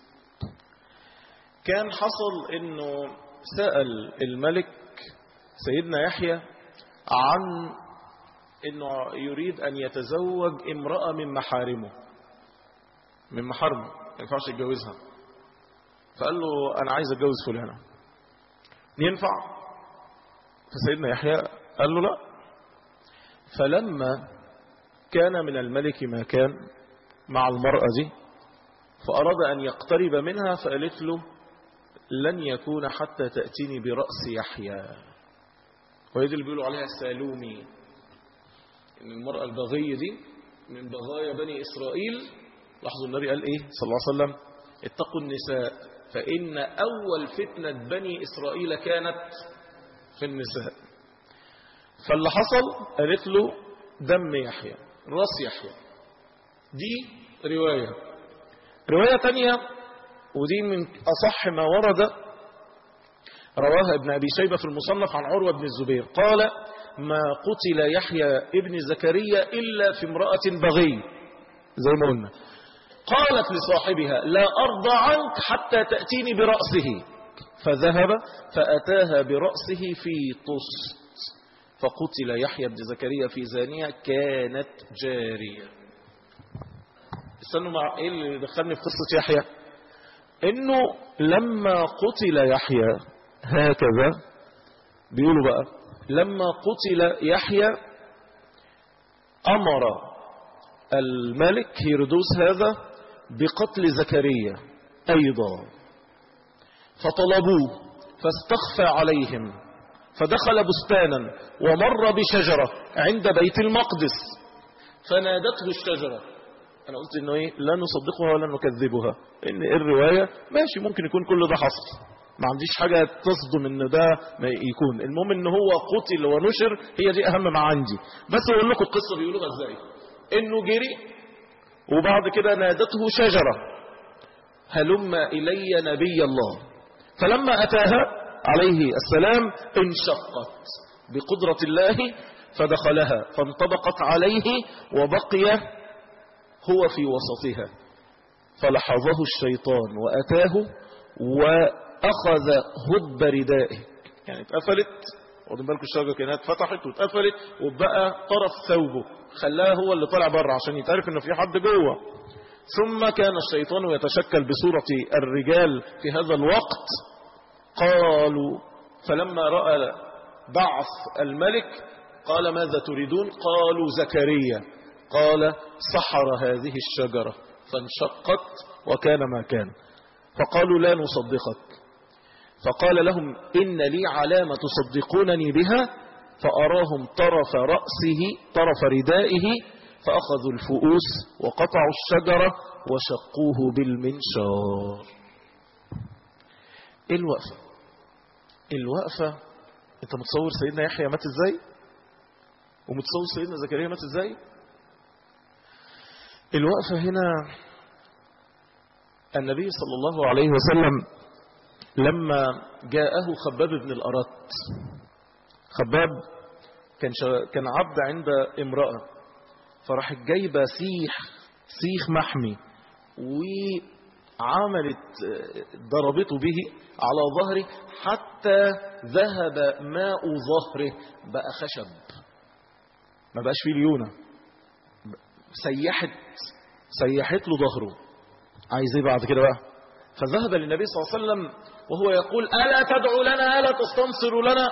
كان حصل انه سأل الملك سيدنا يحيى عن انه يريد ان يتزوج امرأة من محارمه من محارمه ما ينفعش يتجوزها فقال له انا عايز اتجوز فلانة ينفع فسيدنا يحيى قال له لا فلما كان من الملك ما كان مع المرأة دي فأراد أن يقترب منها فقالت له لن يكون حتى تأتيني برأس يحيى وهي دي اللي بيقولوا عليها سالومي ان المرأة البغية دي من بغايا بني إسرائيل لاحظوا النبي قال ايه صلى الله عليه وسلم اتقوا النساء فإن أول فتنة بني إسرائيل كانت في النساء فاللي حصل قالت له دم يحيى راس يحيى دي رواية رواية تانية ودي من أصح ما ورد رواها ابن أبي شيبة في المصنف عن عروة بن الزبير قال ما قتل يحيى ابن زكريا إلا في امرأة بغي زي ما قلنا قالت لصاحبها لا أرضى عنك حتى تأتيني برأسه فذهب فأتاها برأسه في طست فقتل يحيى بن زكريا في زانية كانت جارية استنوا مع ايه اللي دخلني في قصة يحيى انه لما قتل يحيى هكذا بيقولوا بقى لما قتل يحيى أمر الملك هيرودوس هذا بقتل زكريا أيضا فطلبوه فاستخفى عليهم فدخل بستانا ومر بشجرة عند بيت المقدس فنادته الشجرة أنا قلت إنه إيه لا نصدقها ولا نكذبها إن الرواية ماشي ممكن يكون كل ده حصل ما عنديش حاجة تصدم إن ده ما يكون المهم إن هو قتل ونشر هي دي أهم ما عندي بس أقول لكم القصة بيقولوها إزاي إنه جري وبعد كده نادته شجرة هلم إلي نبي الله فلما أتاها عليه السلام انشقت بقدرة الله فدخلها فانطبقت عليه وبقي هو في وسطها فلحظه الشيطان وأتاه وأخذ هدب ردائه يعني اتقفلت واخدين بالكم الشجره كانت اتفتحت واتقفلت وبقى طرف ثوبه خلاه هو اللي طالع بره عشان يتعرف انه في حد جوه ثم كان الشيطان يتشكل بصورة الرجال في هذا الوقت قالوا فلما رأى بعث الملك قال ماذا تريدون قالوا زكريا قال سحر هذه الشجرة فانشقت وكان ما كان فقالوا لا نصدقك فقال لهم إن لي علامة تصدقونني بها فأراهم طرف رأسه طرف ردائه فأخذوا الفؤوس وقطعوا الشجرة وشقوه بالمنشار ايه الوقفة الوقفة انت متصور سيدنا يحيى مات ازاي ومتصور سيدنا زكريا مات ازاي الوقفة هنا النبي صلى الله عليه وسلم لما جاءه خباب بن الأرت خباب كان كان عبد عند امرأة فراح جايبة سيح سيخ محمي وعملت ضربته به على ظهره حتى ذهب ماء ظهره بقى خشب ما بقاش فيه ليونة سيحت سيحت له ظهره عايز ايه بعد كده بقى فذهب للنبي صلى الله عليه وسلم وهو يقول ألا تدعو لنا ألا تستنصر لنا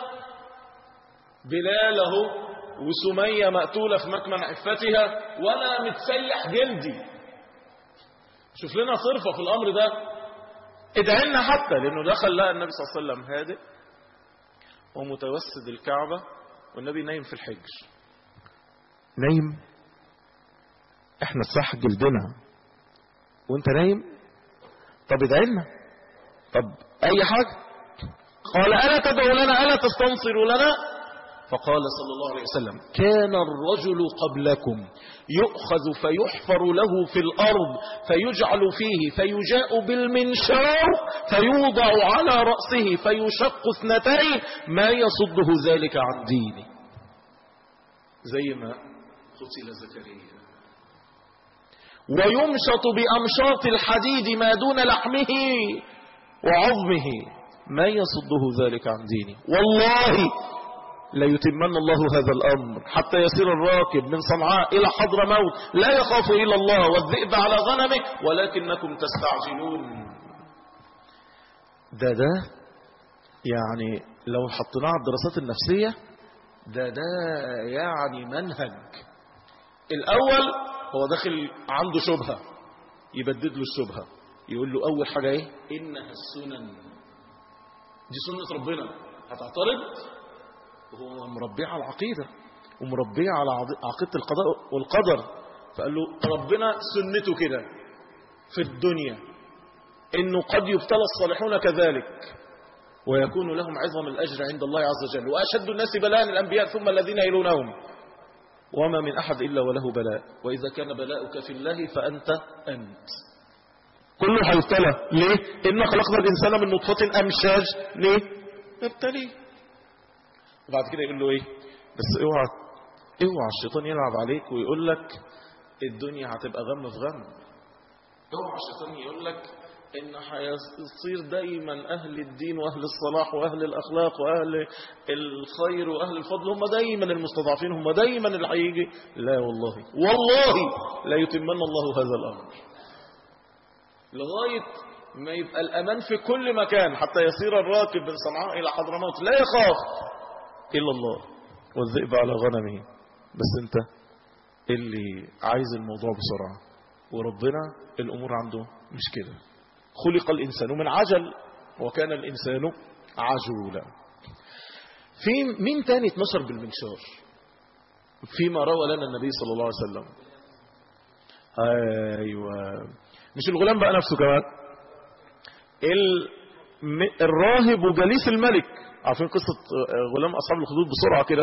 بلال اهو وسمية مقتولة في مكمن عفتها وأنا متسيح جلدي شوف لنا صرفة في الأمر ده ادعي لنا حتى لأنه دخل لقى النبي صلى الله عليه وسلم هادئ ومتوسد الكعبة والنبي نايم في الحجر نايم احنا الصح جلدنا وانت نايم طب ادعي لنا طب اي حاجة قال الا تدعو لنا الا تستنصر لنا فقال صلى الله عليه وسلم كان الرجل قبلكم يؤخذ فيحفر له في الأرض فيجعل فيه فيجاء بالمنشار فيوضع على رأسه فيشق اثنتين ما يصده ذلك عن دينه زي ما قتل زكريا ويمشط بأمشاط الحديد ما دون لحمه وعظمه ما يصده ذلك عن دينه والله ليتمن الله هذا الأمر حتى يسير الراكب من صنعاء إلى حضر موت لا يخاف إلا الله والذئب على غنمه ولكنكم تستعجلون ده ده يعني لو حطيناه على الدراسات النفسية ده ده يعني منهج الأول هو داخل عنده شبهة يبدد له الشبهة يقول له أول حاجة إيه إنها السنن دي سنة ربنا هتعترض وهو مربيه على العقيدة ومربيه على عقيدة القضاء والقدر فقال له ربنا سنته كده في الدنيا انه قد يبتلى الصالحون كذلك ويكون لهم عظم الأجر عند الله عز وجل وأشد الناس بلاء الأنبياء ثم الذين يلونهم وما من أحد إلا وله بلاء وإذا كان بلاؤك في الله فأنت أنت كله هيبتلى ليه؟ إن خلقنا الإنسان من نطفة أمشاج ليه؟ نبتليه وبعد كده يقول له ايه بس اوعى اوعى الشيطان يلعب عليك ويقول لك الدنيا هتبقى غم في غم اوعى الشيطان يقول لك ان هيصير دايما اهل الدين واهل الصلاح واهل الاخلاق واهل الخير واهل الفضل هم دايما المستضعفين هم دايما اللي هيجي لا والله والله لا يتمن الله هذا الامر لغايه ما يبقى الأمان في كل مكان حتى يصير الراكب من صنعاء إلى حضرموت لا يخاف إلا الله والذئب على غنمه بس أنت اللي عايز الموضوع بسرعة وربنا الأمور عنده مش كده خلق الإنسان من عجل وكان الإنسان عجولا في مين تاني اتنشر بالمنشار فيما روى لنا النبي صلى الله عليه وسلم ايوه مش الغلام بقى نفسه كمان الم- الراهب وجليس الملك عارفين قصة غلام أصحاب الخدود بسرعة كده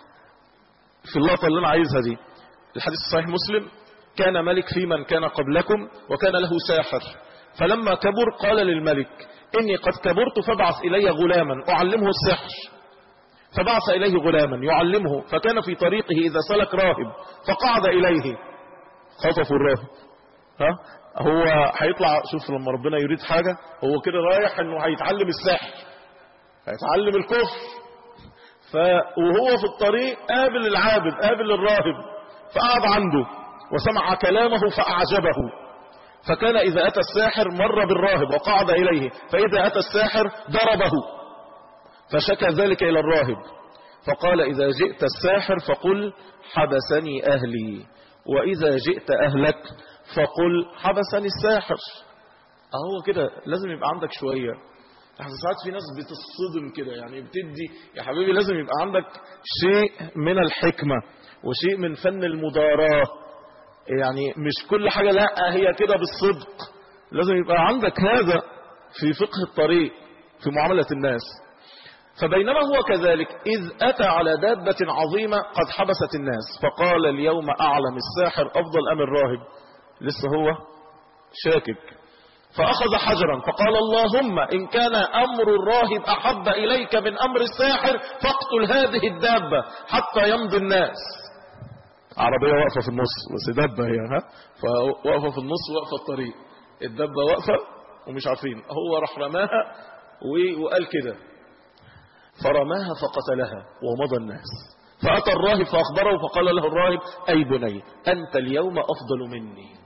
في اللقطة اللي أنا عايزها دي الحديث الصحيح مسلم كان ملك في من كان قبلكم وكان له ساحر فلما كبر قال للملك إني قد كبرت فابعث إلي غلاما أعلمه السحر فبعث إليه غلاما يعلمه فكان في طريقه إذا سلك راهب فقعد إليه خطفوا الراهب ها هو هيطلع شوف لما ربنا يريد حاجة هو كده رايح انه هيتعلم السحر هيتعلم الكفر ف... وهو في الطريق قابل العابد قابل الراهب فقعد عنده وسمع كلامه فأعجبه فكان إذا أتى الساحر مر بالراهب وقعد إليه فإذا أتى الساحر ضربه فشكى ذلك إلى الراهب فقال إذا جئت الساحر فقل حبسني أهلي وإذا جئت أهلك فقل حبسني الساحر أهو كده لازم يبقى عندك شوية احنا ساعات في ناس بتصطدم كده يعني بتدي يا حبيبي لازم يبقى عندك شيء من الحكمة وشيء من فن المداراة يعني مش كل حاجة لا هي كده بالصدق لازم يبقى عندك هذا في فقه الطريق في معاملة الناس فبينما هو كذلك إذ أتى على دابة عظيمة قد حبست الناس فقال اليوم أعلم الساحر أفضل أم الراهب لسه هو شاكك فأخذ حجرا فقال اللهم إن كان أمر الراهب أحب إليك من أمر الساحر فاقتل هذه الدابة حتى يمضي الناس عربية واقفة في النص بس دابة هي ها فواقفة في النص واقفة الطريق الدابة واقفة ومش عارفين هو راح رماها و- وقال كده فرماها فقتلها ومضى الناس فأتى الراهب فأخبره فقال له الراهب أي بني أنت اليوم أفضل مني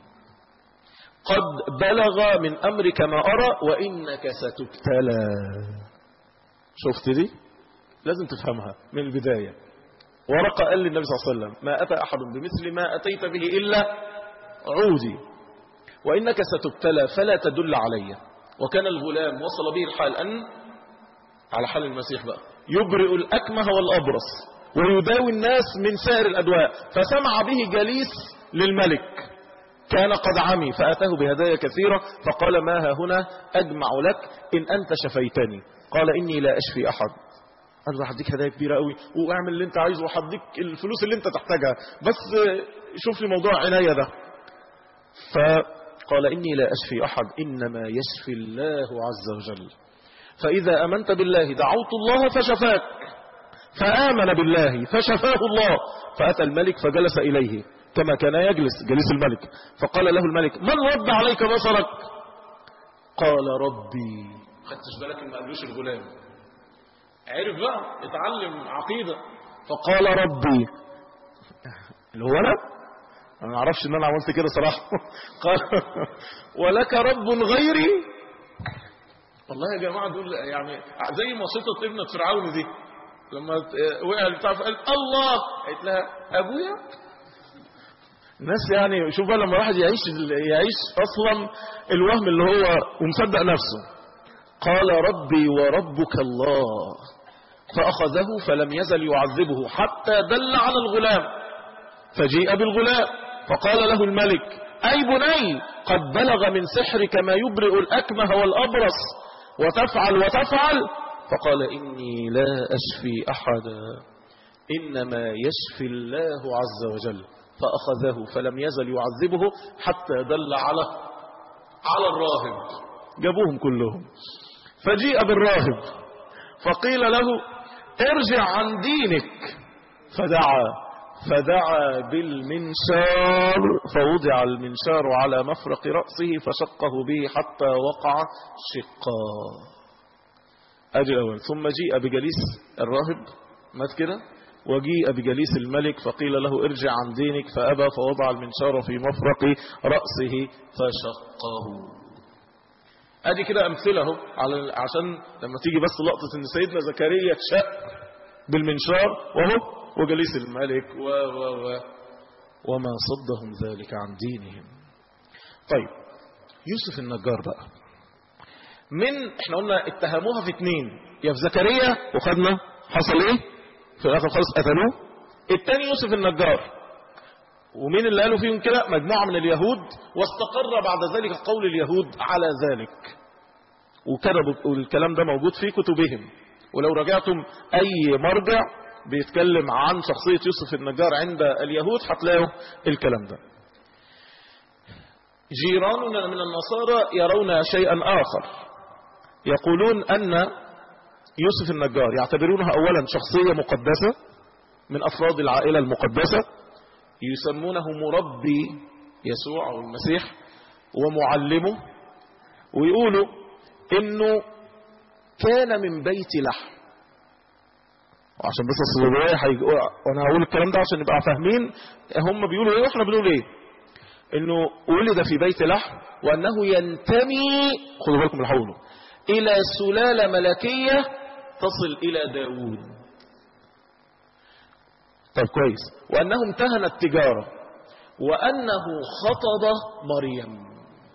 قد بلغ من أمرك ما أرى وإنك ستبتلى شفت دي لازم تفهمها من البداية ورقة قال للنبي صلى الله عليه وسلم ما أتى أحد بمثل ما أتيت به إلا عودي وإنك ستبتلى فلا تدل علي وكان الغلام وصل به الحال أن على حال المسيح بقى يبرئ الأكمه والأبرص ويداوي الناس من سائر الأدواء فسمع به جليس للملك كان قد عمي فأتاه بهدايا كثيرة فقال ما ها هنا أجمع لك إن أنت شفيتني قال إني لا أشفي أحد قال له هديك هدايا كبيرة قوي واعمل اللي انت عايزه وهديك الفلوس اللي انت تحتاجها بس شوف لي موضوع عناية ده فقال إني لا أشفي أحد إنما يشفي الله عز وجل فإذا أمنت بالله دعوت الله فشفاك فآمن بالله فشفاه الله فأتى الملك فجلس إليه كما كان يجلس جليس الملك فقال له الملك من رد عليك بصرك قال ربي خدتش بالك ما قالوش الغلام عرف بقى اتعلم عقيدة فقال ربي اللي هو انا انا ما اعرفش ان انا عملت كده صراحة قال ولك رب غيري والله يا جماعة دول يعني زي مصيطة ابنة فرعون دي لما وقع البتاع قال الله قالت لها ابويا الناس يعني شوف بقى لما الواحد يعيش يعيش اصلا الوهم اللي هو ومصدق نفسه قال ربي وربك الله فاخذه فلم يزل يعذبه حتى دل على الغلام فجيء بالغلام فقال له الملك اي بني قد بلغ من سحرك ما يبرئ الاكمه والابرص وتفعل وتفعل فقال اني لا اشفي احدا انما يشفي الله عز وجل فأخذه فلم يزل يعذبه حتى دل على على الراهب جابوهم كلهم فجيء بالراهب فقيل له ارجع عن دينك فدعا فدعا بالمنشار فوضع المنشار على مفرق رأسه فشقه به حتى وقع شقا أجل الأول ثم جيء بجليس الراهب مات كده وجيء بجليس الملك فقيل له ارجع عن دينك فأبى فوضع المنشار في مفرق رأسه فشقه ادي كده امثله اهو على عشان لما تيجي بس لقطه ان سيدنا زكريا اتشق بالمنشار وهو وجليس الملك و و و وما صدهم ذلك عن دينهم طيب يوسف النجار بقى من احنا قلنا اتهموها في اتنين يا في زكريا وخدنا حصل ايه في الاخر خالص قتلوه التاني يوسف النجار ومين اللي قالوا فيهم كده مجموعة من اليهود واستقر بعد ذلك قول اليهود على ذلك وكتبوا الكلام ده موجود في كتبهم ولو رجعتم اي مرجع بيتكلم عن شخصية يوسف النجار عند اليهود هتلاقوا الكلام ده جيراننا من النصارى يرون شيئا آخر يقولون أن يوسف النجار يعتبرونها أولا شخصية مقدسة من أفراد العائلة المقدسة يسمونه مربي يسوع أو المسيح ومعلمه ويقولوا إنه كان من بيت لحم وعشان بس الصدورية حيج... وانا هقول الكلام ده عشان نبقى فاهمين هم بيقولوا ايه واحنا بنقول ايه انه ولد في بيت لحم وانه ينتمي خدوا بالكم اللي هقوله الى سلالة ملكية تصل الى داوود طيب كويس وانه امتهن التجارة وانه خطب مريم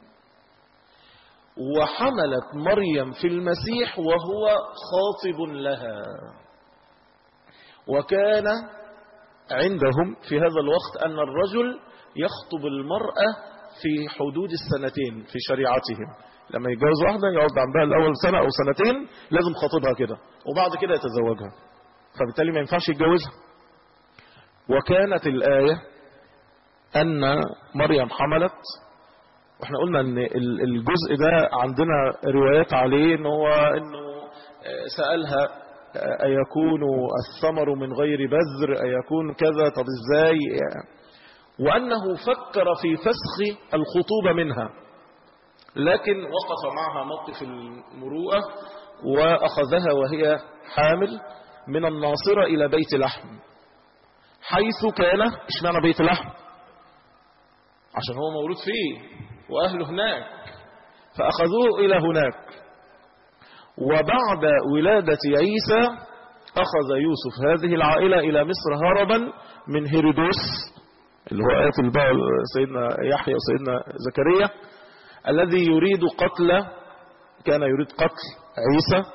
وحملت مريم في المسيح وهو خاطب لها وكان عندهم في هذا الوقت أن الرجل يخطب المرأة في حدود السنتين في شريعتهم لما يتجوز واحدة يقعد عندها الأول سنة أو سنتين لازم خاطبها كده وبعد كده يتزوجها فبالتالي ما ينفعش يتجوزها وكانت الآية أن مريم حملت واحنا قلنا ان الجزء ده عندنا روايات عليه ان هو انه سألها أيكون الثمر من غير بذر أيكون كذا طب إزاي وأنه فكر في فسخ الخطوبة منها لكن وقف معها موقف المروءة وأخذها وهي حامل من الناصرة إلى بيت لحم حيث كان اشمعنى بيت لحم عشان هو مولود فيه وأهله هناك فأخذوه إلى هناك وبعد ولادة عيسى أخذ يوسف هذه العائلة إلى مصر هربا من هيرودوس اللي هو قاتل بقى سيدنا يحيى وسيدنا زكريا الذي يريد قتل كان يريد قتل عيسى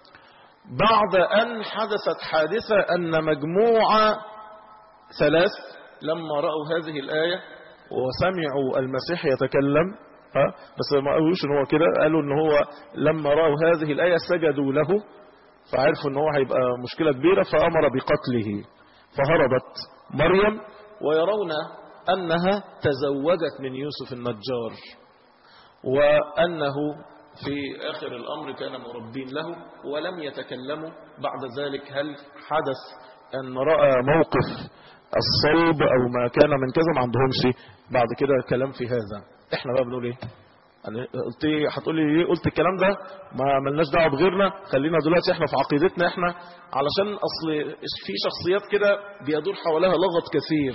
بعد أن حدثت حادثة أن مجموعة ثلاث لما رأوا هذه الآية وسمعوا المسيح يتكلم ها بس ما قالوش ان هو كده قالوا ان هو لما راوا هذه الايه سجدوا له فعرفوا ان هو هيبقى مشكله كبيره فامر بقتله فهربت مريم ويرون انها تزوجت من يوسف النجار وانه في اخر الامر كان مربين له ولم يتكلموا بعد ذلك هل حدث ان راى موقف الصلب او ما كان من كذا ما عندهمش بعد كده كلام في هذا احنا بقى بنقول ايه انا قلت ايه هتقول لي ليه قلت الكلام ده ما ملناش دعوه بغيرنا خلينا دلوقتي احنا في عقيدتنا احنا علشان اصل في شخصيات كده بيدور حواليها لغط كثير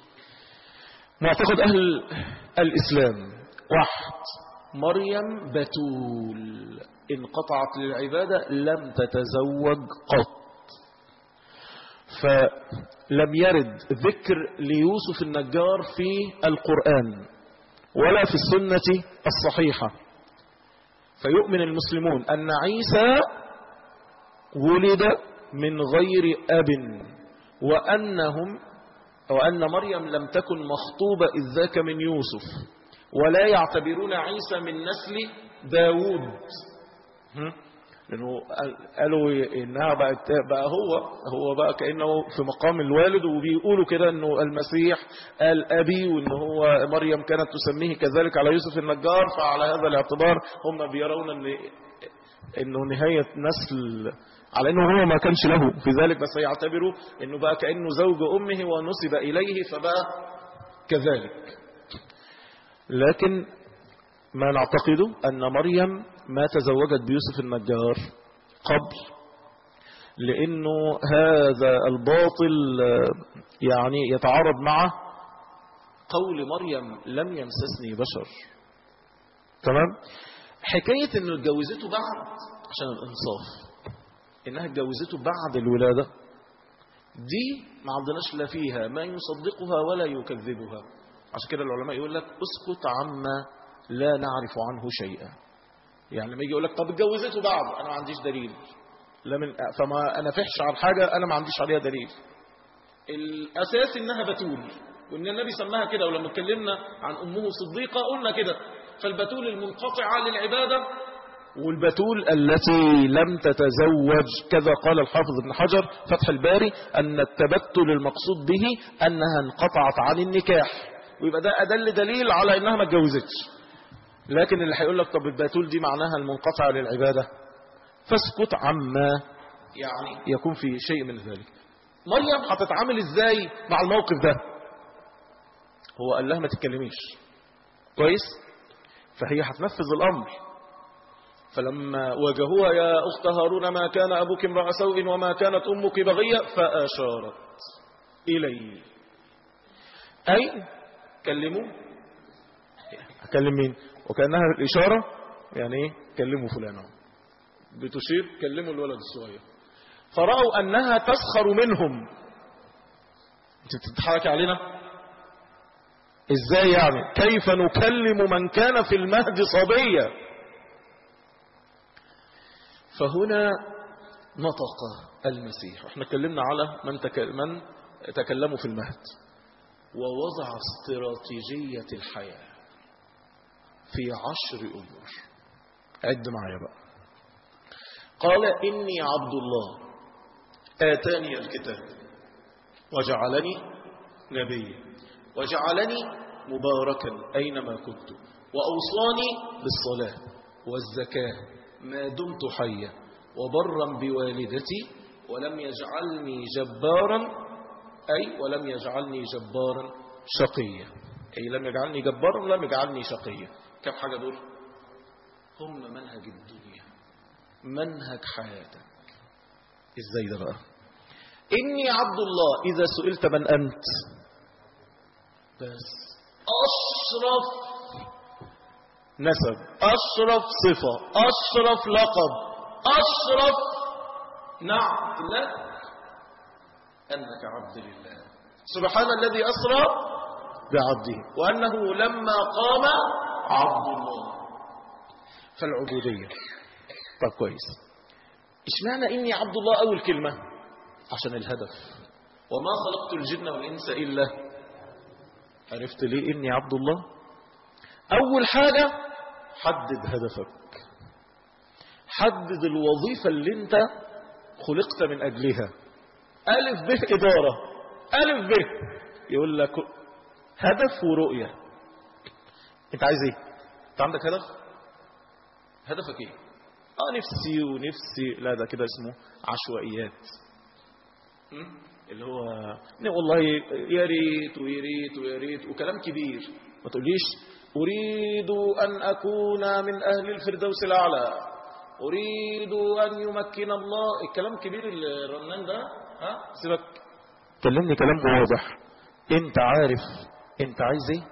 معتقد اهل الاسلام واحد مريم بتول انقطعت للعباده لم تتزوج قط فلم يرد ذكر ليوسف النجار في القرآن ولا في السنة الصحيحة فيؤمن المسلمون أن عيسى ولد من غير أب وأنهم وأن مريم لم تكن مخطوبة إذ ذاك من يوسف ولا يعتبرون عيسى من نسل داود لأنه قالوا إنها بقت بقى هو هو بقى كأنه في مقام الوالد وبيقولوا كده إنه المسيح قال أبي وإن هو مريم كانت تسميه كذلك على يوسف النجار فعلى هذا الاعتبار هم بيرون إن إنه نهاية نسل على إنه هو ما كانش له في ذلك بس يعتبروا إنه بقى كأنه زوج أمه ونسب إليه فبقى كذلك لكن ما نعتقده أن مريم ما تزوجت بيوسف النجار قبل لأنه هذا الباطل يعني يتعارض مع قول مريم لم يمسسني بشر تمام حكاية انه اتجوزته بعد عشان الانصاف انها اتجوزته بعد الولادة دي ما عندناش لا فيها ما يصدقها ولا يكذبها عشان كده العلماء يقول لك اسكت عما لا نعرف عنه شيئا يعني لما يجي يقول لك طب اتجوزته بعد انا ما عنديش دليل لا من فما انا فحش عن حاجة انا ما عنديش عليها دليل الاساس انها بتول وان النبي سماها كده ولما اتكلمنا عن امه صديقة قلنا كده فالبتول المنقطعة للعبادة والبتول التي لم تتزوج كذا قال الحافظ ابن حجر فتح الباري أن التبتل المقصود به أنها انقطعت عن النكاح ويبقى ده أدل دليل على أنها ما اتجوزتش لكن اللي هيقول لك طب البتول دي معناها المنقطعة للعبادة فاسكت عما يعني يكون في شيء من ذلك مريم هتتعامل ازاي مع الموقف ده هو قال لها ما تتكلميش كويس فهي هتنفذ الأمر فلما واجهوها يا أخت هارون ما كان أبوك امرأ سوء وما كانت أمك بغية فأشارت إليه أي كلموا أكلم مين وكأنها الإشارة يعني إيه كلموا فلانة بتشير كلموا الولد الصغير فرأوا أنها تسخر منهم انت بتضحك علينا ازاي يعني كيف نكلم من كان في المهد صبيا فهنا نطق المسيح احنا اتكلمنا على من, تك... من تكلموا في المهد ووضع استراتيجية الحياة في عشر أمور عد معايا بقى قال إني عبد الله آتاني الكتاب وجعلني نبيا وجعلني مباركا أينما كنت وأوصاني بالصلاة والزكاة ما دمت حيا وبرا بوالدتي ولم يجعلني جبارا أي ولم يجعلني جبارا شقيا أي لم يجعلني جبارا ولم يجعلني شقيا كم حاجة دول هم منهج الدنيا منهج حياتك ازاي ده بقى إني عبد الله إذا سئلت من أنت بس أشرف نسب أشرف صفة أشرف لقب أشرف نعم لك أنك عبد لله سبحان الذي أسرى بعبده وأنه لما قام عبد الله فالعبودية طب كويس اشمعنى إني عبد الله أول كلمة عشان الهدف وما خلقت الجن والإنس إلا عرفت ليه إني عبد الله أول حاجة حدد هدفك حدد الوظيفة اللي انت خلقت من أجلها ألف به إدارة ألف به يقول لك هدف ورؤية انت عايز ايه انت عندك هدف هدفك ايه اه نفسي ونفسي لا ده كده اسمه عشوائيات م? اللي هو والله يا ريت ويا ريت ويا ريت وكلام كبير ما تقوليش أريد أن أكون من أهل الفردوس الأعلى أريد أن يمكن الله الكلام كبير الرنان ده ها سيبك كلمني كلام واضح انت عارف انت عايز ايه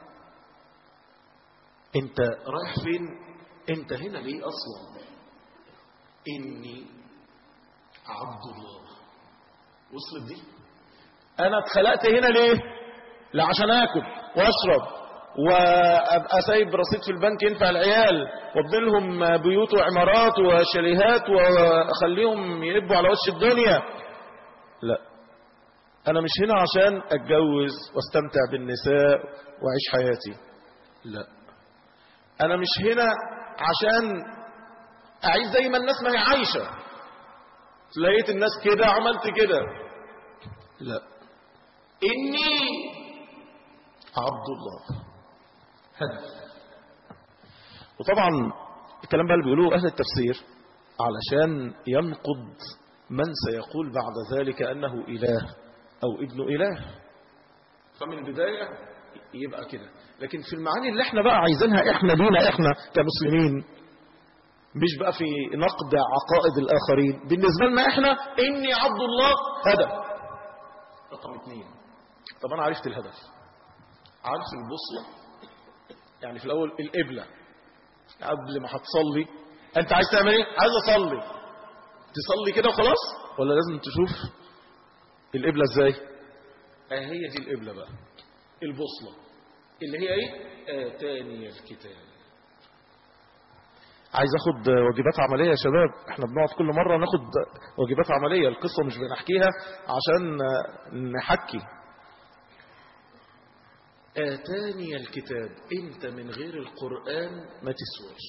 انت رايح فين انت هنا ليه اصلا اني عبد الله وصلت دي انا اتخلقت هنا ليه لا عشان اكل واشرب وابقى سايب رصيد في البنك ينفع العيال وابني لهم بيوت وعمارات وشاليهات واخليهم يلبوا على وش الدنيا لا انا مش هنا عشان اتجوز واستمتع بالنساء واعيش حياتي لا انا مش هنا عشان اعيش زي ما الناس ما هي عايشه لقيت الناس كده عملت كده لا اني عبد الله هدف وطبعا الكلام بقى اللي بيقولوه أهل التفسير علشان ينقض من سيقول بعد ذلك أنه إله أو ابن إله فمن البداية يبقى كده لكن في المعاني اللي احنا بقى عايزينها احنا لينا احنا كمسلمين مش بقى في نقد عقائد الآخرين بالنسبة لنا احنا إني عبد الله هدف رقم اثنين طب أنا عرفت الهدف عارف البوصلة يعني في الأول القبلة قبل ما هتصلي انت عايز تعمل ايه عايز اصلي تصلي كده وخلاص ولا لازم تشوف القبلة ازاي اه هي دي القبلة بقى البوصلة اللي هي ايه اتاني الكتاب عايز اخد واجبات عمليه يا شباب احنا بنقعد كل مره ناخد واجبات عمليه القصه مش بنحكيها عشان نحكي اتاني الكتاب انت من غير القران ما تسواش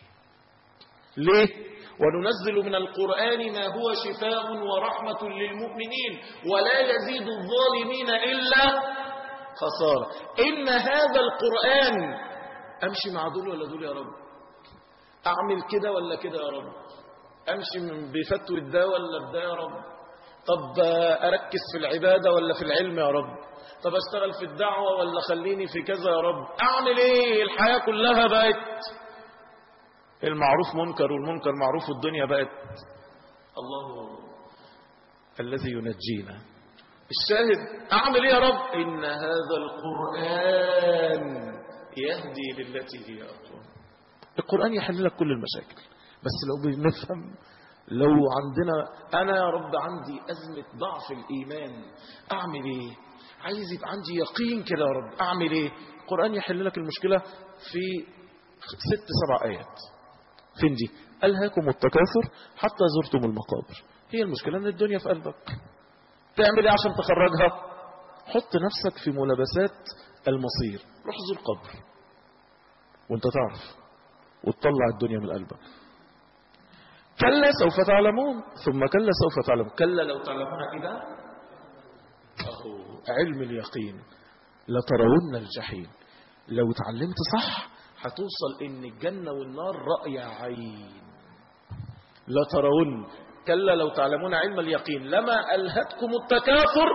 ليه وننزل من القران ما هو شفاء ورحمه للمؤمنين ولا يزيد الظالمين الا خساره ان هذا القران امشي مع دول ولا دول يا رب اعمل كده ولا كده يا رب امشي من بفتوى ده ولا بده يا رب طب اركز في العباده ولا في العلم يا رب طب اشتغل في الدعوه ولا خليني في كذا يا رب اعمل ايه الحياه كلها بقت المعروف منكر والمنكر معروف والدنيا بقت الله الذي ينجينا الشاهد اعمل ايه يا رب ان هذا القران يهدي للتي هي اقوم القرآن يحل لك كل المشاكل بس لو بنفهم لو عندنا أنا يا رب عندي أزمة ضعف الإيمان أعمل إيه عايز يبقى عندي يقين كده يا رب أعمل إيه القرآن يحل لك المشكلة في ست سبع آيات فين دي ألهاكم التكاثر حتى زرتم المقابر هي المشكلة أن الدنيا في قلبك تعمل إيه عشان تخرجها حط نفسك في ملابسات المصير روح زور قبر وانت تعرف وتطلع الدنيا من قلبك كلا سوف تعلمون ثم كلا سوف تعلمون كلا لو تعلمون إذا أهو علم اليقين لترون الجحيم لو اتعلمت صح هتوصل ان الجنة والنار رأي عين لترون كلا لو تعلمون علم اليقين لما ألهتكم التكاثر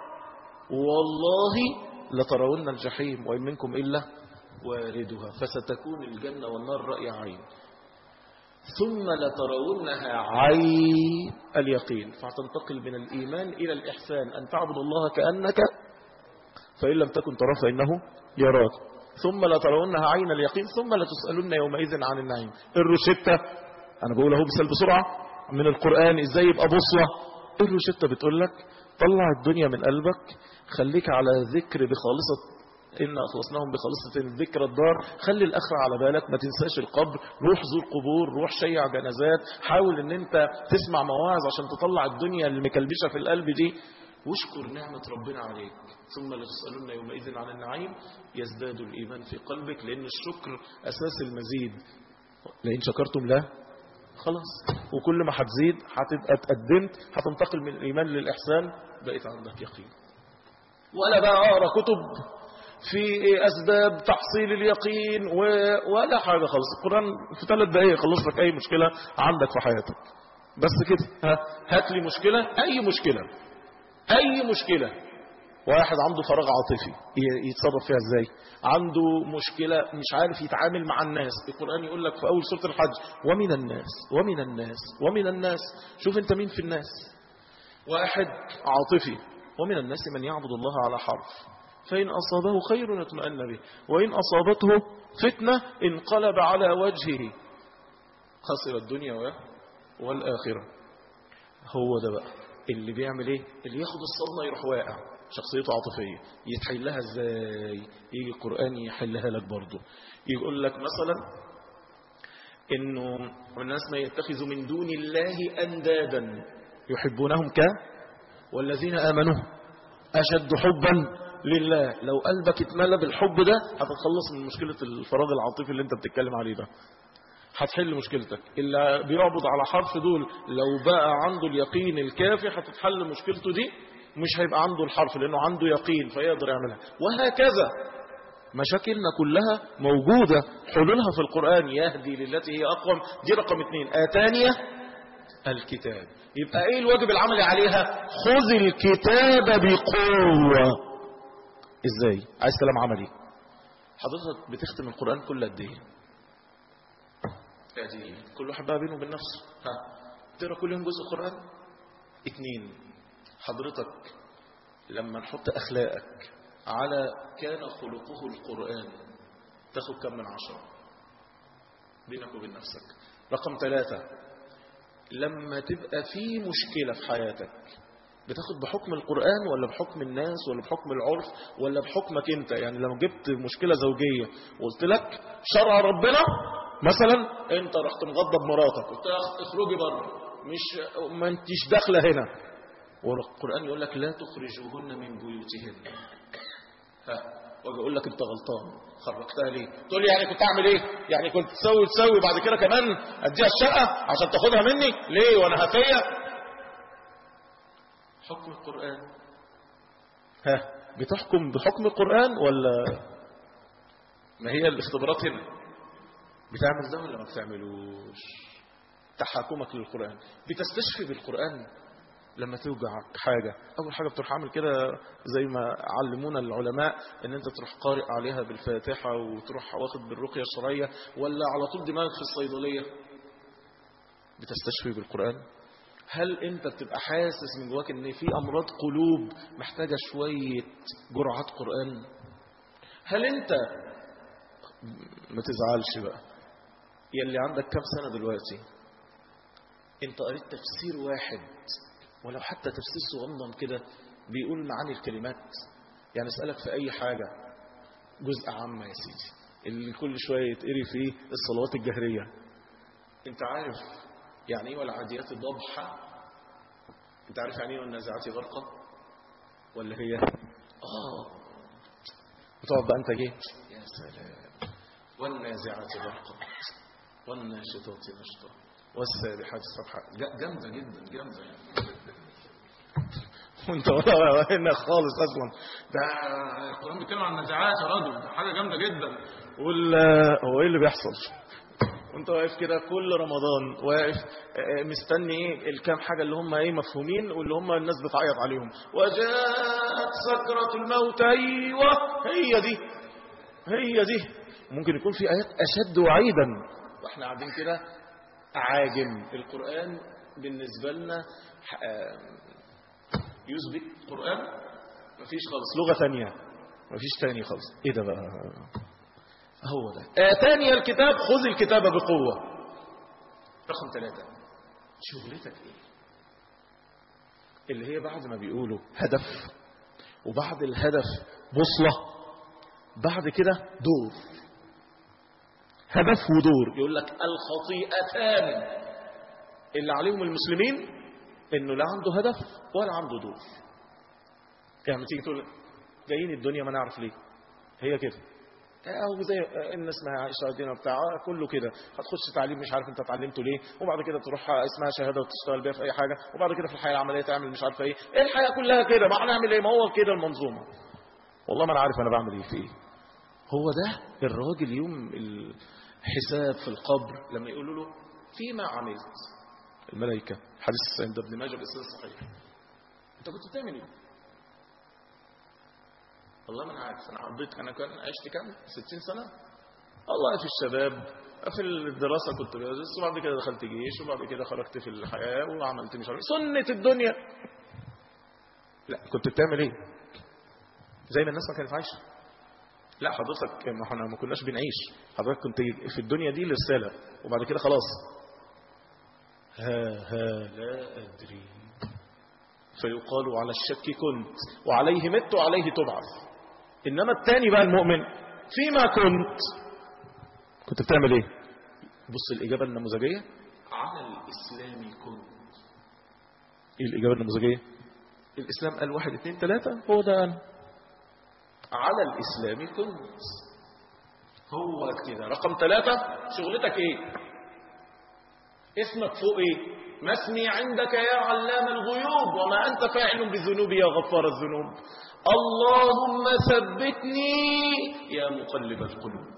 والله لترون الجحيم وإن منكم إلا واردها فستكون الجنة والنار رأي عين ثم لترونها عين اليقين فتنتقل من الإيمان إلى الإحسان أن تعبد الله كأنك فإن لم تكن ترى فإنه يراك ثم لترونها عين اليقين ثم لتسألن يومئذ عن النعيم الروشتة أنا بقول أهو بسال بسرعة من القرآن إزاي يبقى بصوة الروشتة بتقول لك طلع الدنيا من قلبك خليك على ذكر بخالصة إن أخلصناهم بخالصة ذكر الدار خلي الآخرة على بالك ما تنساش القبر روح زور قبور روح شيع جنازات حاول ان انت تسمع مواعظ عشان تطلع الدنيا المكلبشة في القلب دي واشكر نعمة ربنا عليك ثم لتسألن يومئذ عن النعيم يزداد الإيمان في قلبك لأن الشكر أساس المزيد لئن شكرتم لا خلاص وكل ما هتزيد هتبقى اتقدمت هتنتقل من الإيمان للإحسان بقيت عندك يقين ولا بقى أقرأ كتب في أسباب تحصيل اليقين و... ولا حاجة خالص القرآن في ثلاث دقايق يخلص لك أي مشكلة عندك في حياتك بس كده ها هات لي مشكلة أي مشكلة أي مشكلة واحد عنده فراغ عاطفي ي- يتصرف فيها ازاي عنده مشكلة مش عارف يتعامل مع الناس القرآن يقول لك في أول سورة الحج ومن الناس ومن الناس ومن الناس شوف انت مين في الناس واحد عاطفي ومن الناس من يعبد الله على حرف فإن أصابه خير اطمأن به وإن أصابته فتنة انقلب على وجهه خسر الدنيا و- والآخرة هو ده بقى اللي بيعمل ايه اللي ياخد الصدمة يروح واقع شخصيته عاطفية يتحلها ازاي يجي القرآن يحلها لك برضه يقول لك مثلا انه الناس ما يتخذوا من دون الله اندادا يحبونهم ك والذين امنوا اشد حبا لله لو قلبك اتملى بالحب ده هتتخلص من مشكلة الفراغ العاطفي اللي انت بتتكلم عليه ده هتحل مشكلتك اللي بيعبد على حرف دول لو بقى عنده اليقين الكافي هتتحل مشكلته دي مش هيبقى عنده الحرف لانه عنده يقين فيقدر يعملها وهكذا مشاكلنا كلها موجودة حلولها في القرآن يهدي للتي هي أقوم دي رقم اثنين آتانية الكتاب يبقى ايه الواجب العملي عليها خذ الكتاب بقوة ازاي عايز كلام عملي حضرتك بتختم القرآن كل قد ايه ادي كل واحد بقى بينه وبين نفسه ها تقرا كل يوم جزء قرآن اتنين حضرتك لما نحط اخلاقك على كان خلقه القرآن تاخد كم من عشرة بينك وبين نفسك رقم ثلاثة لما تبقى في مشكلة في حياتك بتاخد بحكم القرآن ولا بحكم الناس ولا بحكم العرف ولا بحكمك انت يعني لو جبت مشكلة زوجية وقلت لك شرع ربنا مثلا انت رحت مغضب مراتك قلت لها اخرجي بره مش ما انتش داخله هنا والقرآن يقول لك لا تخرجوهن من بيوتهن ها واجي اقول لك انت غلطان خرجتها ليه تقول لي يعني كنت اعمل ايه يعني كنت تسوي تسوي بعد كده كمان اديها الشقه عشان تاخدها مني ليه وانا هفيه حكم القران ها بتحكم بحكم القران ولا ما هي الاختبارات هنا بتعمل ده ولا ما بتعملوش تحاكمك للقران بتستشفي بالقران لما توجعك حاجة أول حاجة بتروح عامل كده زي ما علمونا العلماء إن أنت تروح قارئ عليها بالفاتحة وتروح واخد بالرقية الشرعية ولا على طول دماغك في الصيدلية بتستشفي بالقرآن هل أنت بتبقى حاسس من جواك إن في أمراض قلوب محتاجة شوية جرعات قرآن هل أنت ما تزعلش بقى يلي عندك كم سنة دلوقتي انت قريت تفسير واحد ولو حتى تفسير صغنن كده بيقول معاني الكلمات يعني اسألك في أي حاجة جزء عامة يا سيدي اللي كل شوية يتقري فيه الصلوات الجهرية انت عارف يعني ايه والعاديات ضبحة انت عارف يعني ايه والنازعات غرقا ولا هي اه وتقعد بقى انت جه يا سلام والنازعات غرقا والناشطات نشطا والسابحات سبحا جامدة جدا جامدة وانت ولا هنا خالص اصلا ده القران بيتكلم عن النزاعات يا راجل ده حاجه جامده جدا وال هو ايه اللي بيحصل وانت واقف كده كل رمضان واقف مستني ايه الكام حاجه اللي هم ايه مفهومين واللي هم الناس بتعيط عليهم وجاءت سكره الموت ايوه هي دي هي دي ممكن يكون في ايات اشد وعيدا واحنا قاعدين كده عاجم القرآن بالنسبة لنا يثبت قرآن مفيش خالص لغة ثانية مفيش ثاني خالص ايه ده بقى هو ده آتاني الكتاب خذ الكتاب بقوة رقم ثلاثة شغلتك ايه اللي هي بعد ما بيقولوا هدف وبعد الهدف بوصلة بعد كده دور هدف ودور يقول لك الخطيئتان اللي عليهم المسلمين انه لا عنده هدف ولا عنده دور يعني تيجي تقول جايين الدنيا ما نعرف ليه هي كده او زي الناس ما عايشه دينا بتاع كله كده هتخش تعليم مش عارف انت اتعلمته ليه وبعد كده تروح اسمها شهاده وتشتغل بيها في اي حاجه وبعد كده في الحياه العمليه تعمل مش عارف ايه الحياه كلها كده ما هنعمل ايه ما هو كده المنظومه والله ما انا عارف انا بعمل ايه في ايه هو ده الراجل يوم الحساب في القبر لما يقولوا له فيما عملت الملائكة حديث عند ابن ماجه بإسناد صحيح انت كنت بتعمل ايه والله ما انا عارف انا عديت انا كان عشت كام 60 سنة والله في الشباب في الدراسة كنت بدرس وبعد كده دخلت جيش وبعد كده خرجت في الحياة وعملت مش عارف سنة الدنيا لا كنت بتعمل ايه زي ما الناس ما كانت عايشه لا حضرتك ما احنا ما كناش بنعيش حضرتك كنت في الدنيا دي لرسالة وبعد كده خلاص ها ها لا أدري فيقال على الشك كنت وعليه مت وعليه تبعث إنما الثاني بقى المؤمن فيما كنت كنت بتعمل ايه بص الإجابة النموذجية على الإسلام كنت ايه الإجابة النموذجية الإسلام قال واحد اثنين ثلاثة هو ده أنا على الإسلام كنت هو كده رقم ثلاثة شغلتك ايه اسمك فوق ايه ما اسمي عندك يا علام الغيوب وما أنت فاعل بذنوبي يا غفار الذنوب اللهم ثبتني يا مقلب القلوب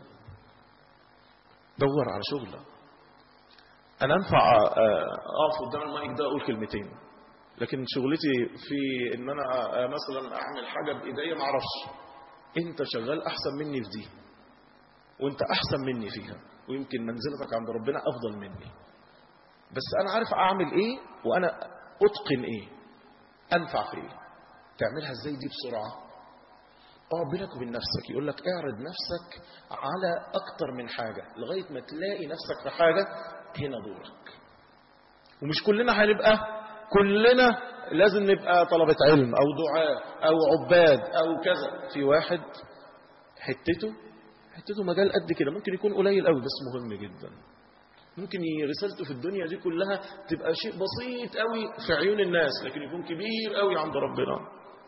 دور على شغلة أنا أنفع أقف قدام المايك ده أقول كلمتين لكن شغلتي في ان انا مثلا اعمل حاجه بايديا ما اعرفش انت شغال احسن مني في دي وانت احسن مني فيها ويمكن منزلتك عند ربنا افضل مني بس انا عارف اعمل ايه وانا اتقن ايه انفع في ايه تعملها ازاي دي بسرعه اقعد بينك وبين نفسك يقول لك اعرض نفسك على اكتر من حاجة لغاية ما تلاقي نفسك في حاجة هنا دورك ومش كلنا هنبقى كلنا لازم نبقى طلبة علم او دعاء او عباد او كذا في واحد حتته حتته مجال قد كده ممكن يكون قليل قوي بس مهم جدا ممكن رسالته في الدنيا دي كلها تبقى شيء بسيط قوي في عيون الناس لكن يكون كبير قوي عند ربنا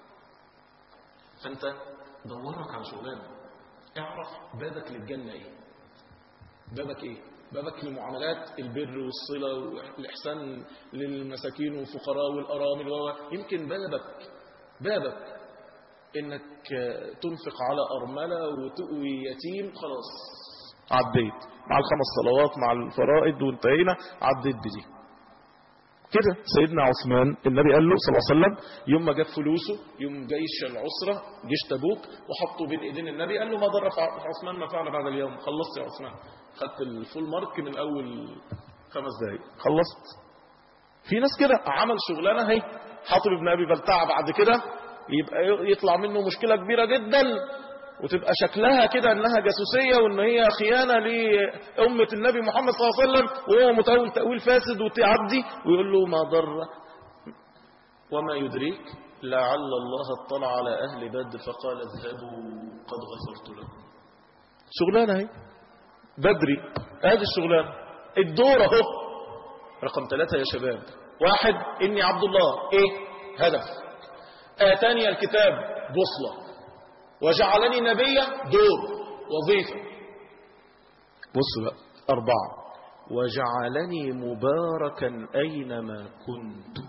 فانت دورك على شغلانه اعرف بابك للجنه ايه بابك ايه بابك لمعاملات البر والصله والاحسان للمساكين والفقراء والارامل و يمكن بابك بابك انك تنفق على ارمله وتؤوي يتيم خلاص عديت مع الخمس صلوات مع الفرائض وانتهينا عديت بدي كده سيدنا عثمان النبي قال له صلى الله عليه وسلم يوم ما جاب فلوسه يوم جيش العسرة جيش تبوك وحطه بين ايدين النبي قال له ما ضر عثمان ما فعل بعد اليوم خلصت يا عثمان خدت الفول مارك من اول خمس دقايق خلصت في ناس كده عمل شغلانه اهي حاطب ابن ابي بلتعه بعد كده يبقى يطلع منه مشكله كبيره جدا وتبقى شكلها كده انها جاسوسيه وان هي خيانه لامه النبي محمد صلى الله عليه وسلم وهو متأول تاويل فاسد وتعدي ويقول له ما ضر وما يدريك لعل الله اطلع على اهل بدر فقال اذهبوا قد غفرت لكم شغلانه اهي بدري ادي الشغلانه الدور اهو رقم ثلاثة يا شباب واحد اني عبد الله ايه هدف اتاني الكتاب بوصله وجعلني نبيا دور وظيفة بصوا بقى أربعة وجعلني مباركا أينما كنت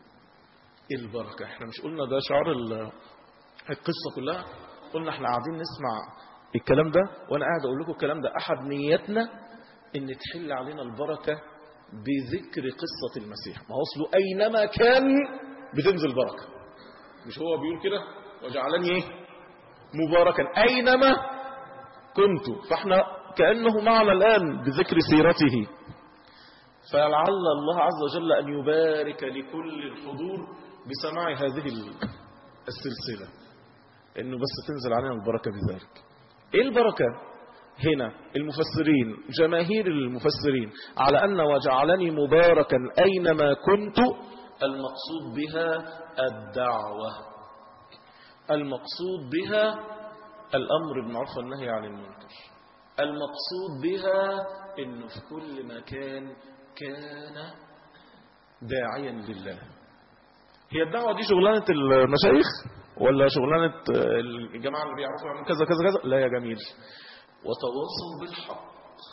البركة احنا مش قلنا ده شعار القصة كلها قلنا احنا قاعدين نسمع الكلام ده وانا قاعد اقول لكم الكلام ده احد نيتنا ان تحل علينا البركة بذكر قصة المسيح ما هو اصله اينما كان بتنزل بركة مش هو بيقول كده وجعلني ايه مباركا أينما كنت فاحنا كأنه معنا الآن بذكر سيرته فلعل الله عز وجل أن يبارك لكل الحضور بسماع هذه السلسلة إنه بس تنزل علينا البركة بذلك إيه البركة هنا المفسرين جماهير المفسرين على أن وجعلني مباركا أينما كنت المقصود بها الدعوة المقصود بها الأمر بالمعروف والنهي عن المنكر المقصود بها انه في كل مكان كان داعيا لله هي الدعوة دي شغلانة المشايخ ولا شغلانة الجماعة اللي بيعرفوا يعملوا كذا كذا كذا لا يا جميل وتواصوا بالحق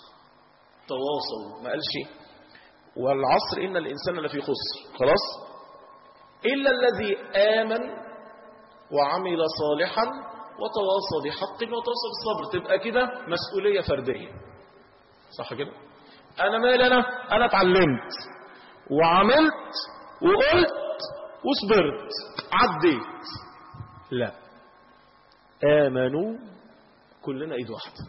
تواصوا ما قالش والعصر إن الإنسان لفي خسر خلاص إلا الذي آمن وعمل صالحا وتواصى بحق وتواصى بالصبر تبقى كده مسؤولية فردية صح كده انا مالي انا انا اتعلمت وعملت وقلت وصبرت عديت لا امنوا كلنا ايد واحده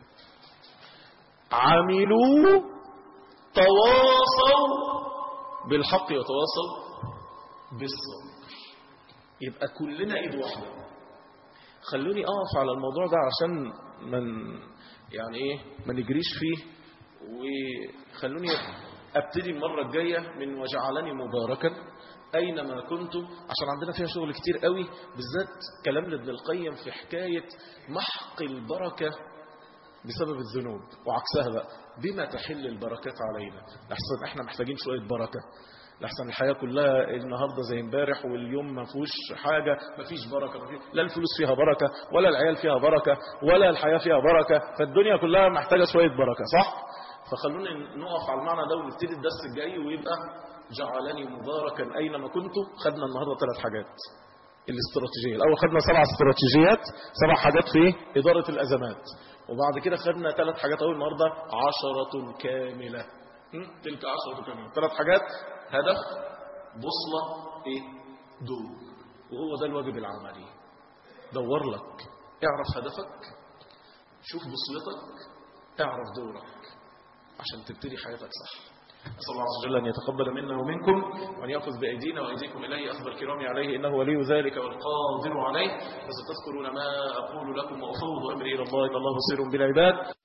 عملوا تواصوا بالحق وتواصوا بالصبر يبقى كلنا ايد واحده خلوني اقف على الموضوع ده عشان من يعني ايه ما نجريش فيه وخلوني ابتدي المره الجايه من وجعلني مباركا اينما كنت عشان عندنا فيها شغل كتير قوي بالذات كلام لابن القيم في حكايه محق البركه بسبب الذنوب وعكسها بقى بما تحل البركات علينا لحسن احنا محتاجين شويه بركه لحسن الحياة كلها النهاردة زي امبارح واليوم ما فيهوش حاجة ما فيش بركة ما فيش لا الفلوس فيها بركة ولا العيال فيها بركة ولا الحياة فيها بركة فالدنيا كلها محتاجة شوية بركة صح؟ فخلونا نقف على المعنى ده ونبتدي الدرس الجاي ويبقى جعلني مباركا أينما كنت خدنا النهاردة ثلاث حاجات الاستراتيجية الأول خدنا سبع استراتيجيات سبع حاجات في إدارة الأزمات وبعد كده خدنا ثلاث حاجات أول النهاردة عشرة كاملة تلك عشرة كاملة ثلاث حاجات هدف بوصلة ايه دور وهو ده الواجب العملي دور لك اعرف هدفك شوف بوصلتك اعرف دورك عشان تبتدي حياتك صح أسأل الله عز وجل أن يتقبل منا ومنكم وأن يأخذ بأيدينا وأيديكم إليه أخذ الكرام عليه إنه ولي ذلك والقادر عليه فستذكرون ما أقول لكم وأفوض أمري إلى الله إن الله بصير بالعباد